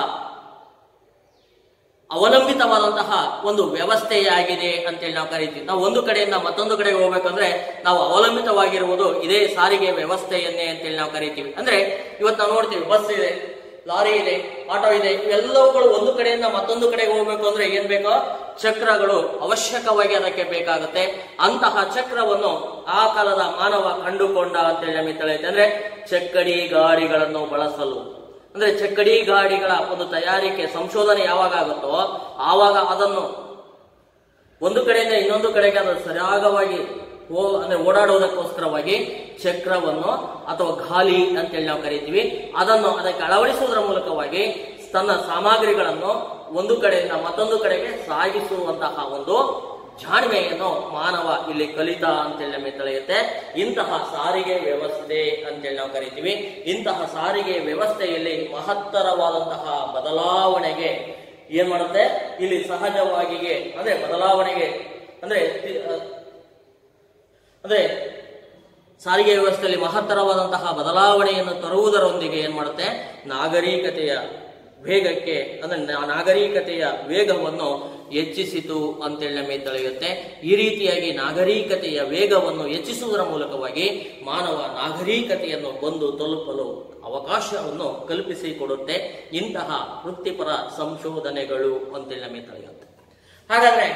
ಅವಲಂಬಿತವಾದಂತಹ ಒಂದು ವ್ಯವಸ್ಥೆಯಾಗಿದೆ ಅಂತೇಳಿ ನಾವು ಕರಿತೀವಿ ನಾವು ಒಂದು ಕಡೆಯಿಂದ ಮತ್ತೊಂದು ಕಡೆಗೆ ಹೋಗ್ಬೇಕಂದ್ರೆ ನಾವು ಅವಲಂಬಿತವಾಗಿರುವುದು ಇದೇ ಸಾರಿಗೆ ವ್ಯವಸ್ಥೆಯನ್ನೇ ಅಂತೇಳಿ ನಾವು ಕರಿತೀವಿ ಅಂದ್ರೆ ಇವತ್ತು ನಾವು ನೋಡ್ತೀವಿ ಬಸ್ ಇದೆ ಲಾರಿ ಇದೆ ಆಟೋ ಇದೆ ಇವೆಲ್ಲವುಗಳು ಒಂದು ಕಡೆಯಿಂದ ಮತ್ತೊಂದು ಕಡೆಗೆ ಹೋಗ್ಬೇಕು ಅಂದ್ರೆ ಏನ್ ಬೇಕೋ ಚಕ್ರಗಳು ಅವಶ್ಯಕವಾಗಿ ಅದಕ್ಕೆ ಬೇಕಾಗುತ್ತೆ ಅಂತಹ ಚಕ್ರವನ್ನು ಆ ಕಾಲದ ಮಾನವ ಕಂಡುಕೊಂಡ ಅಂತೇಳಿ ನಮಗೆ ತಿಳಿಯುತ್ತೆ ಅಂದ್ರೆ ಚಕ್ಕಡಿ ಗಾಡಿಗಳನ್ನು ಬಳಸಲು ಅಂದ್ರೆ ಚಕ್ಕಡಿ ಗಾಡಿಗಳ ಒಂದು ತಯಾರಿಕೆ ಸಂಶೋಧನೆ ಯಾವಾಗ ಆಗುತ್ತೋ ಆವಾಗ ಅದನ್ನು ಒಂದು ಕಡೆಯಿಂದ ಇನ್ನೊಂದು ಕಡೆಗೆ ಅದು ಸರಿಯಾಗವಾಗಿ ಹೋ ಅಂದ್ರೆ ಓಡಾಡುವುದಕ್ಕೋಸ್ಕರವಾಗಿ ಚಕ್ರವನ್ನು ಅಥವಾ ಗಾಲಿ ಅಂತೇಳಿ ನಾವು ಕರಿತೀವಿ ಅದನ್ನು ಅದಕ್ಕೆ ಅಳವಡಿಸುವುದರ ಮೂಲಕವಾಗಿ ತನ್ನ ಸಾಮಗ್ರಿಗಳನ್ನು ಒಂದು ಕಡೆಯಿಂದ ಮತ್ತೊಂದು ಕಡೆಗೆ ಸಾಗಿಸುವಂತಹ ಒಂದು ಜಾಣ್ಮೆಯನ್ನು ಮಾನವ ಇಲ್ಲಿ ಕಲಿತ ಅಂತೇಳಿ ನಮಗೆ ತಿಳಿಯುತ್ತೆ ಇಂತಹ ಸಾರಿಗೆ ವ್ಯವಸ್ಥೆ ಅಂತೇಳಿ ನಾವು ಕರಿತೀವಿ ಇಂತಹ ಸಾರಿಗೆ ವ್ಯವಸ್ಥೆಯಲ್ಲಿ ಮಹತ್ತರವಾದಂತಹ ಬದಲಾವಣೆಗೆ ಏನ್ ಮಾಡುತ್ತೆ ಇಲ್ಲಿ ಸಹಜವಾಗಿಗೆ ಅಂದ್ರೆ ಬದಲಾವಣೆಗೆ ಅಂದ್ರೆ ತಿ- ಅಹ್, ಅಂದ್ರೆ ಸಾರಿಗೆ ವ್ಯವಸ್ಥೆಯಲ್ಲಿ ಮಹತ್ತರವಾದಂತಹ ಬದಲಾವಣೆಯನ್ನು ತರುವುದರೊಂದಿಗೆ ಏನ್ ಮಾಡುತ್ತೆ ನಾಗರಿಕತೆಯ ವೇಗಕ್ಕೆ ಅಂದ್ರೆ ನಾ- ನಾಗರಿಕತೆಯ ವೇಗವನ್ನು ಹೆಚ್ಚಿಸಿತು ಅಂತೇಳಿ ನಮಗೆ ತಿಳಿಯುತ್ತೆ ಈ ರೀತಿಯಾಗಿ ನಾಗರಿಕತೆಯ ವೇಗವನ್ನು ಹೆಚ್ಚಿಸುವುದರ ಮೂಲಕವಾಗಿ ಮಾನವ ನಾಗರಿಕತೆಯನ್ನು ಬಂದು ತಲುಪಲು ಅವಕಾಶವನ್ನು ಕಲ್ಪಿಸಿಕೊಡುತ್ತೆ ಇಂತಹ ವೃತ್ತಿಪರ ಸಂಶೋಧನೆಗಳು ಅಂತೇಳಿ ನಮಗೆ ತಿಳಿಯುತ್ತೆ ಹಾಗಾದ್ರೆ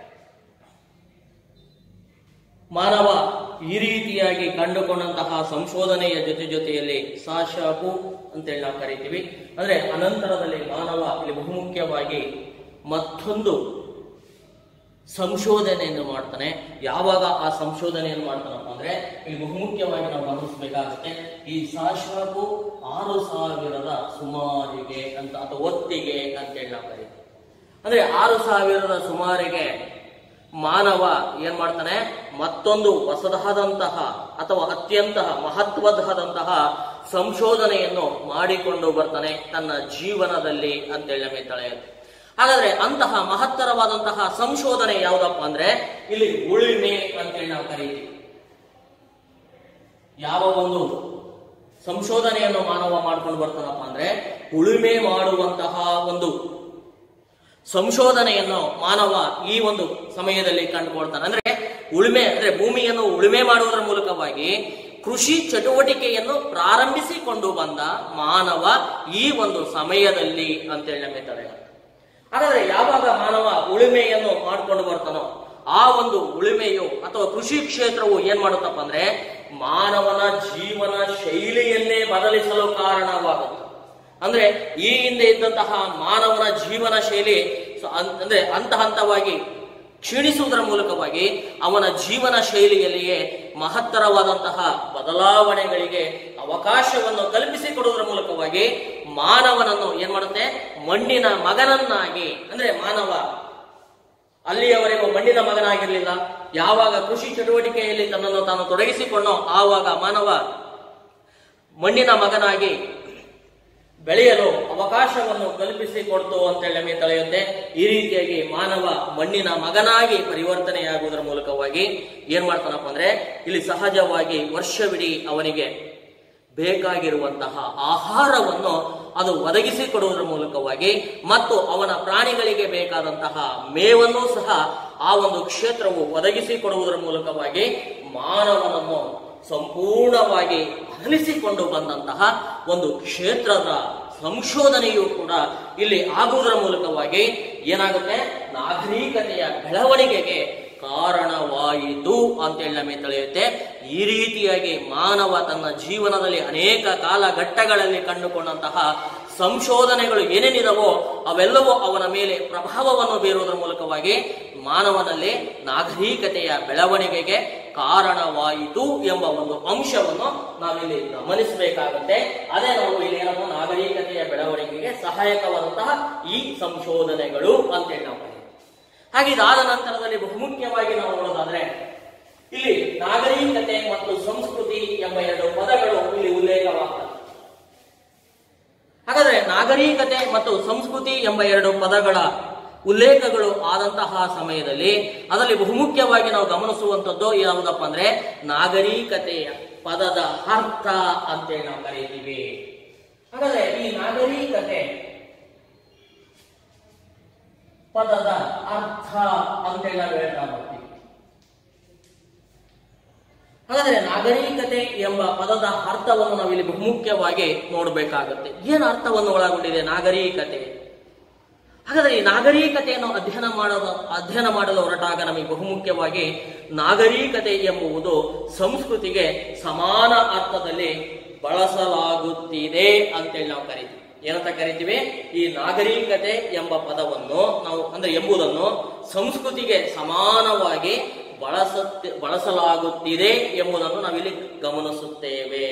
ಮಾನವ ಈ ರೀತಿಯಾಗಿ ಕಂಡುಕೊಂಡಂತಹ ಸಂಶೋಧನೆಯ ಜೊತೆ ಜೊತೆಯಲ್ಲಿ ಸಾಶಾಕು ಅಂತೇಳಿ ನಾವು ಕರಿತೀವಿ ಅಂದ್ರೆ ಅನಂತರದಲ್ಲಿ ಮಾನವ ಇಲ್ಲಿ ಬಹುಮುಖ್ಯವಾಗಿ ಮತ್ತೊಂದು ಸಂಶೋಧನೆಯನ್ನು ಮಾಡ್ತಾನೆ ಯಾವಾಗ ಆ ಸಂಶೋಧನೆಯನ್ನು ಮಾಡ್ತಾನಪ್ಪ ಅಂದ್ರೆ ಇಲ್ಲಿ ಬಹುಮುಖ್ಯವಾಗಿ ನಾವು ಗಮನಿಸಬೇಕಾಗುತ್ತೆ ಈ ಸಾಶಾಕು ಆರು ಸಾವಿರದ ಸುಮಾರಿಗೆ ಅಂತ ಅಥವಾ ಒತ್ತಿಗೆ ಅಂತೇಳಿ ನಾವು ಕರಿತೀವಿ ಅಂದ್ರೆ ಆರು ಸಾವಿರದ ಸುಮಾರಿಗೆ ಮಾನವ ಏನ್ ಮಾಡ್ತಾನೆ ಮತ್ತೊಂದು ಹೊಸದಾದಂತಹ ಅಥವಾ ಅತ್ಯಂತ ಮಹತ್ವದಾದಂತಹ ಸಂಶೋಧನೆಯನ್ನು ಮಾಡಿಕೊಂಡು ಬರ್ತಾನೆ ತನ್ನ ಜೀವನದಲ್ಲಿ ಅಂತೇಳಿ ನಮಗೆ ತಿಳಿಯುತ್ತೆ ಹಾಗಾದ್ರೆ ಅಂತಹ ಮಹತ್ತರವಾದಂತಹ ಸಂಶೋಧನೆ ಯಾವುದಪ್ಪ ಅಂದ್ರೆ ಇಲ್ಲಿ ಉಳಿಮೆ ಅಂತೇಳಿ ನಾವು ಕರೀತೀವಿ ಯಾವ ಒಂದು ಸಂಶೋಧನೆಯನ್ನು ಮಾನವ ಮಾಡ್ಕೊಂಡು ಬರ್ತಾನಪ್ಪ ಅಂದ್ರೆ ಉಳುಮೆ ಮಾಡುವಂತಹ ಒಂದು ಸಂಶೋಧನೆಯನ್ನು ಮಾನವ ಈ ಒಂದು ಸಮಯದಲ್ಲಿ ಕಂಡುಕೊಳ್ತಾನೆ ಅಂದ್ರೆ ಉಳುಮೆ ಅಂದ್ರೆ ಭೂಮಿಯನ್ನು ಉಳುಮೆ ಮಾಡುವುದರ ಮೂಲಕವಾಗಿ ಕೃಷಿ ಚಟುವಟಿಕೆಯನ್ನು ಪ್ರಾರಂಭಿಸಿಕೊಂಡು ಬಂದ ಮಾನವ ಈ ಒಂದು ಸಮಯದಲ್ಲಿ ಅಂತೇಳಿ ನಮಗೆ ತಿಳಿಯುತ್ತೆ ಹಾಗಾದ್ರೆ ಯಾವಾಗ ಮಾನವ ಉಳುಮೆಯನ್ನು ಮಾಡ್ಕೊಂಡು ಬರ್ತಾನೋ ಆ ಒಂದು ಉಳುಮೆಯು ಅಥವಾ ಕೃಷಿ ಕ್ಷೇತ್ರವು ಏನ್ ಮಾಡುತ್ತಪ್ಪ ಅಂದ್ರೆ ಮಾನವನ ಜೀವನ ಶೈಲಿಯನ್ನೇ ಬದಲಿಸಲು ಕಾರಣವಾಗುತ್ತೆ ಅಂದ್ರೆ ಈ ಹಿಂದೆ ಇದ್ದಂತಹ ಮಾನವನ ಜೀವನ ಶೈಲಿ ಸೊ ಅನ್- ಅಂದ್ರೆ ಹಂತ ಹಂತವಾಗಿ ಕ್ಷೀಣಿಸುವುದರ ಮೂಲಕವಾಗಿ ಅವನ ಜೀವನ ಶೈಲಿಯಲ್ಲಿಯೇ ಮಹತ್ತರವಾದಂತಹ ಬದಲಾವಣೆಗಳಿಗೆ ಅವಕಾಶವನ್ನು ಕಲ್ಪಿಸಿಕೊಡುವುದರ ಮೂಲಕವಾಗಿ ಮಾನವನನ್ನು ಏನ್ ಮಾಡುತ್ತೆ ಮಣ್ಣಿನ ಮಗನನ್ನಾಗಿ ಅಂದ್ರೆ ಮಾನವ ಅಲ್ಲಿಯವರೆಗೂ ಮಣ್ಣಿನ ಮಗನಾಗಿರಲಿಲ್ಲ ಯಾವಾಗ ಕೃಷಿ ಚಟುವಟಿಕೆಯಲ್ಲಿ ತನ್ನನ್ನು ತಾನು ತೊಡಗಿಸಿಕೊಂಡೋ ಆವಾಗ ಮಾನವ ಮಣ್ಣಿನ ಮಗನಾಗಿ ಬೆಳೆಯಲು ಅವಕಾಶವನ್ನು ಕಲ್ಪಿಸಿಕೊಡ್ತು ಅಂತೇಳಿ ನಮಗೆ ತಿಳಿಯುತ್ತೆ ಈ ರೀತಿಯಾಗಿ ಮಾನವ ಮಣ್ಣಿನ ಮಗನಾಗಿ ಪರಿವರ್ತನೆಯಾಗುವುದರ ಮೂಲಕವಾಗಿ ಏನ್ ಮಾಡ್ತಾನಪ್ಪ ಅಂದ್ರೆ ಇಲ್ಲಿ ಸಹಜವಾಗಿ ವರ್ಷವಿಡೀ ಅವನಿಗೆ ಬೇಕಾಗಿರುವಂತಹ ಆಹಾರವನ್ನು ಅದು ಒದಗಿಸಿಕೊಡುವುದರ ಮೂಲಕವಾಗಿ ಮತ್ತು ಅವನ ಪ್ರಾಣಿಗಳಿಗೆ ಬೇಕಾದಂತಹ ಮೇವನ್ನು ಸಹ ಆ ಒಂದು ಕ್ಷೇತ್ರವು ಒದಗಿಸಿಕೊಡುವುದರ ಮೂಲಕವಾಗಿ ಮಾನವನನ್ನು ಸಂಪೂರ್ಣವಾಗಿ ಅಗಲಿಸಿಕೊಂಡು ಬಂದಂತಹ ಒಂದು ಕ್ಷೇತ್ರದ ಸಂಶೋಧನೆಯು ಕೂಡ ಇಲ್ಲಿ ಆಗುವುದರ ಮೂಲಕವಾಗಿ ಏನಾಗುತ್ತೆ ನಾಗರಿಕತೆಯ ಬೆಳವಣಿಗೆಗೆ ಕಾರಣವಾಯಿತು ಅಂತೇಳಿ ನಮಗೆ ತಿಳಿಯುತ್ತೆ ಈ ರೀತಿಯಾಗಿ ಮಾನವ ತನ್ನ ಜೀವನದಲ್ಲಿ ಅನೇಕ ಕಾಲಘಟ್ಟಗಳಲ್ಲಿ ಕಂಡುಕೊಂಡಂತಹ ಸಂಶೋಧನೆಗಳು ಏನೇನಿದವೋ ಅವೆಲ್ಲವೂ ಅವನ ಮೇಲೆ ಪ್ರಭಾವವನ್ನು ಬೀರುವುದರ ಮೂಲಕವಾಗಿ ಮಾನವನಲ್ಲಿ ನಾಗರಿಕತೆಯ ಬೆಳವಣಿಗೆಗೆ ಕಾರಣವಾಯಿತು ಎಂಬ ಒಂದು ಅಂಶವನ್ನು ನಾವಿಲ್ಲಿ ಗಮನಿಸಬೇಕಾಗುತ್ತೆ ಅದೇ ನಾವು ಇಲ್ಲಿ ಏನಪ್ಪ ನಾಗರಿಕತೆಯ ಬೆಳವಣಿಗೆಗೆ ಸಹಾಯಕವಾದಂತಹ ಈ ಸಂಶೋಧನೆಗಳು ಅಂತೇಳಿ ನಾವು ಕರೀತೀವಿ. ಹಾಗೆ ಇದಾದ ನಂತರದಲ್ಲಿ ಬಹುಮುಖ್ಯವಾಗಿ ನಾವು ನೋಡೋದಾದ್ರೆ ಇಲ್ಲಿ ನಾಗರಿಕತೆ ಮತ್ತು ಸಂಸ್ಕೃತಿ ಎಂಬ ಎರಡು ಪದಗಳು ಇಲ್ಲಿ ಉಲ್ಲೇಖವಾಗ್ತವೆ ಹಾಗಾದ್ರೆ ನಾಗರಿಕತೆ ಮತ್ತು ಸಂಸ್ಕೃತಿ ಎಂಬ ಎರಡು ಪದಗಳ ಉಲ್ಲೇಖಗಳು ಆದಂತಹ ಸಮಯದಲ್ಲಿ ಅದರಲ್ಲಿ ಬಹುಮುಖ್ಯವಾಗಿ ನಾವು ಗಮನಿಸುವಂತದ್ದು ಯಾವುದಪ್ಪ ಅಂದ್ರೆ ನಾಗರಿಕತೆಯ ಪದದ ಅರ್ಥ ಅಂತೇಳಿ ನಾವು ಕರೀತೀವಿ ಹಾಗಾದ್ರೆ ಈ ನಾಗರಿಕತೆ ಪದದ ಅರ್ಥ ಅಂತೇಳಿ ನಾವು ಹೇಳ್ತಾ ಬರ್ತೀವಿ ಹಾಗಾದ್ರೆ ನಾಗರಿಕತೆ ಎಂಬ ಪದದ ಅರ್ಥವನ್ನು ನಾವು ಇಲ್ಲಿ ಬಹುಮುಖ್ಯವಾಗಿ ನೋಡಬೇಕಾಗುತ್ತೆ ಏನು ಅರ್ಥವನ್ನು ಒಳಗೊಂಡಿದೆ ನಾಗರಿಕತೆ ಹಾಗಾದ್ರೆ ಈ ನಾಗರಿಕತೆಯನ್ನು ಅಧ್ಯಯನ ಮಾಡಲು ಅಧ್ಯಯನ ಮಾಡಲು ಹೊರಟಾಗ ನಮಗೆ ಬಹುಮುಖ್ಯವಾಗಿ ನಾಗರಿಕತೆ ಎಂಬುವುದು ಸಂಸ್ಕೃತಿಗೆ ಸಮಾನ ಅರ್ಥದಲ್ಲಿ ಬಳಸಲಾಗುತ್ತಿದೆ ಅಂತೇಳಿ ನಾವು ಕರಿತೀವಿ ಏನಂತ ಕರಿತೀವಿ ಈ ನಾಗರಿಕತೆ ಎಂಬ ಪದವನ್ನು ನಾವು ಅಂದ್ರೆ ಎಂಬುದನ್ನು ಸಂಸ್ಕೃತಿಗೆ ಸಮಾನವಾಗಿ ಬಳಸುತ್ತ ಬಳಸಲಾಗುತ್ತಿದೆ ಎಂಬುದನ್ನು ನಾವಿಲ್ಲಿ ಗಮನಿಸುತ್ತೇವೆ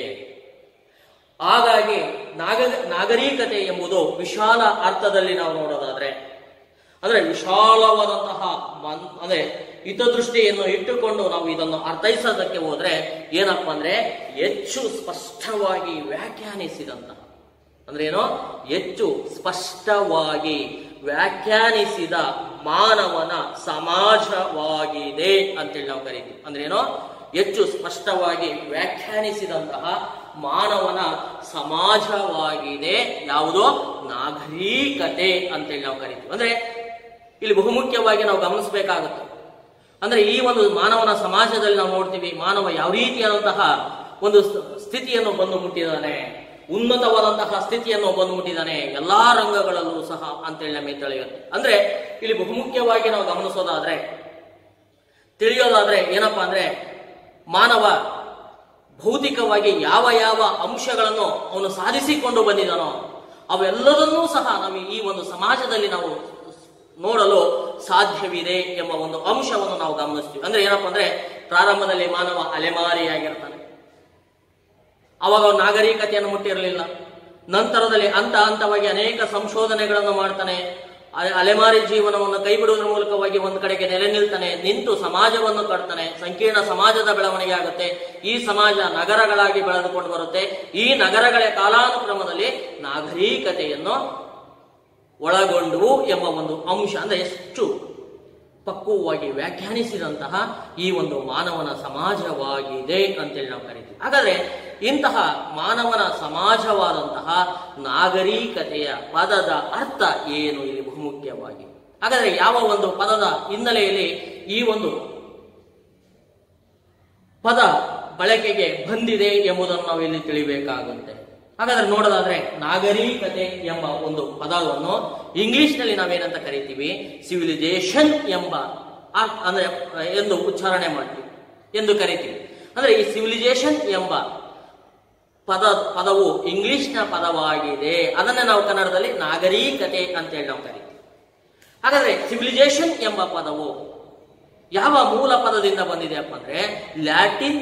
ಹಾಗಾಗಿ ನಾಗ ನಾಗರಿಕತೆ ಎಂಬುದು ವಿಶಾಲ ಅರ್ಥದಲ್ಲಿ ನಾವು ನೋಡೋದಾದ್ರೆ ಅಂದ್ರೆ ವಿಶಾಲವಾದಂತಹ ಮನ್ ಅಂದ್ರೆ ಹಿತದೃಷ್ಟಿಯನ್ನು ಇಟ್ಟುಕೊಂಡು ನಾವು ಇದನ್ನು ಅರ್ಥೈಸೋದಕ್ಕೆ ಹೋದ್ರೆ ಏನಪ್ಪ ಅಂದ್ರೆ ಹೆಚ್ಚು ಸ್ಪಷ್ಟವಾಗಿ ವ್ಯಾಖ್ಯಾನಿಸಿದಂತಹ ಅಂದ್ರೆ ಏನು ಹೆಚ್ಚು ಸ್ಪಷ್ಟವಾಗಿ ವ್ಯಾಖ್ಯಾನಿಸಿದ ಮಾನವನ ಸಮಾಜವಾಗಿದೆ ಅಂತೇಳಿ ನಾವು ಕರಿತೀವಿ ಅಂದ್ರೆ ಏನು ಹೆಚ್ಚು ಸ್ಪಷ್ಟವಾಗಿ ವ್ಯಾಖ್ಯಾನಿಸಿದಂತಹ ಮಾನವನ ಸಮಾಜವಾಗಿದೆ ಯಾವುದೋ ನಾಗರಿಕತೆ ಅಂತೇಳಿ ನಾವು ಕರಿತೀವಿ ಅಂದ್ರೆ ಇಲ್ಲಿ ಬಹುಮುಖ್ಯವಾಗಿ ನಾವು ಗಮನಿಸಬೇಕಾಗುತ್ತೆ ಅಂದ್ರೆ ಈ ಒಂದು ಮಾನವನ ಸಮಾಜದಲ್ಲಿ ನಾವು ನೋಡ್ತೀವಿ ಮಾನವ ಯಾವ ರೀತಿಯಾದಂತಹ ಒಂದು ಸ್- ಸ್ಥಿತಿಯನ್ನು ಬಂದು ಮುಟ್ಟಿದ್ದಾನೆ ಉನ್ನತವಾದಂತಹ ಸ್ಥಿತಿಯನ್ನು ಬಂದು ಮುಟ್ಟಿದ್ದಾನೆ ಎಲ್ಲಾ ರಂಗಗಳಲ್ಲೂ ಸಹ ಅಂತೇಳಿ ನಮಗೆ ತಿಳಿಯುತ್ತೆ ಅಂದ್ರೆ ಇಲ್ಲಿ ಬಹುಮುಖ್ಯವಾಗಿ ನಾವು ಗಮನಿಸೋದಾದ್ರೆ ತಿಳಿಯೋದಾದ್ರೆ ಏನಪ್ಪಾ ಅಂದ್ರೆ ಮಾನವ ಭೌತಿಕವಾಗಿ ಯಾವ ಯಾವ ಅಂಶಗಳನ್ನು ಅವನು ಸಾಧಿಸಿಕೊಂಡು ಬಂದಿದ್ದಾನೋ ಅವೆಲ್ಲದನ್ನೂ ಸಹ ನಾವು ಈ ಒಂದು ಸಮಾಜದಲ್ಲಿ ನಾವು ನೋಡಲು ಸಾಧ್ಯವಿದೆ ಎಂಬ ಒಂದು ಅಂಶವನ್ನು ನಾವು ಗಮನಿಸ್ತೀವಿ ಅಂದ್ರೆ ಏನಪ್ಪಾ ಅಂದ್ರೆ ಪ್ರಾರಂಭದಲ್ಲಿ ಮಾನವ ಅಲೆಮಾರಿಯಾಗಿರ್ತಾನೆ ಅವಾಗ ಅವನು ನಾಗರಿಕತೆಯನ್ನು ಮುಟ್ಟಿರಲಿಲ್ಲ ನಂತರದಲ್ಲಿ ಹಂತ ಹಂತವಾಗಿ ಅನೇಕ ಸಂಶೋಧನೆಗಳನ್ನು ಮಾಡ್ತಾನೆ ಅಲೆ- ಅಲೆಮಾರಿ ಜೀವನವನ್ನು ಕೈ ಬಿಡುವುದರ ಮೂಲಕವಾಗಿ ಒಂದು ಕಡೆಗೆ ನೆಲೆ ನಿಲ್ತಾನೆ ನಿಂತು ಸಮಾಜವನ್ನು ಕಟ್ತಾನೆ ಸಂಕೀರ್ಣ ಸಮಾಜದ ಬೆಳವಣಿಗೆ ಆಗುತ್ತೆ ಈ ಸಮಾಜ ನಗರಗಳಾಗಿ ಬೆಳೆದುಕೊಂಡು ಬರುತ್ತೆ ಈ ನಗರಗಳ ಕಾಲಾನುಕ್ರಮದಲ್ಲಿ ನಾಗರಿಕತೆಯನ್ನು ಒಳಗೊಂಡು ಎಂಬ ಒಂದು ಅಂಶ ಅಂದ್ರೆ ಎಷ್ಟು ಪಕ್ವವಾಗಿ ವ್ಯಾಖ್ಯಾನಿಸಿದಂತಹ ಈ ಒಂದು ಮಾನವನ ಸಮಾಜವಾಗಿದೆ ಅಂತೇಳಿ ನಾವು ಕರಿತೀವಿ ಹಾಗಾದ್ರೆ ಇಂತಹ ಮಾನವನ ಸಮಾಜವಾದಂತಹ ನಾಗರಿಕತೆಯ ಪದದ ಅರ್ಥ ಏನು ಇಲ್ಲಿ ಬಹುಮುಖ್ಯವಾಗಿ ಹಾಗಾದ್ರೆ ಯಾವ ಒಂದು ಪದದ ಹಿನ್ನೆಲೆಯಲ್ಲಿ ಈ ಒಂದು ಪದ ಬಳಕೆಗೆ ಬಂದಿದೆ ಎಂಬುದನ್ನು ನಾವು ಇಲ್ಲಿ ತಿಳಿಬೇಕಾಗುತ್ತೆ ಹಾಗಾದ್ರೆ ನೋಡೋದಾದ್ರೆ ನಾಗರಿಕತೆ ಎಂಬ ಒಂದು ಪದವನ್ನು ಇಂಗ್ಲಿಷ್ ನಲ್ಲಿ ನಾವೇನಂತ ಕರಿತೀವಿ ಸಿವಿಲೈಸೇಷನ್ ಎಂಬ ಅರ್ಥ ಅಂದ್ರೆ ಎಂದು ಉಚ್ಚಾರಣೆ ಮಾಡ್ತೀವಿ ಎಂದು ಕರಿತೀವಿ ಅಂದ್ರೆ ಈ ಸಿವಿಲೈಸೇಷನ್ ಎಂಬ ಪದ ಪದವು ಇಂಗ್ಲಿಷ್ನ ಪದವಾಗಿದೆ ಅದನ್ನ ನಾವು ಕನ್ನಡದಲ್ಲಿ ನಾಗರಿಕತೆ ಅಂತೇಳಿ ನಾವು ಕರಿತೀವಿ ಹಾಗಾದ್ರೆ ಸಿವಿಲೈಸೇಷನ್ ಎಂಬ ಪದವು ಯಾವ ಮೂಲ ಪದದಿಂದ ಬಂದಿದೆ ಅಪ್ಪ ಅಂದ್ರೆ ಲ್ಯಾಟಿನ್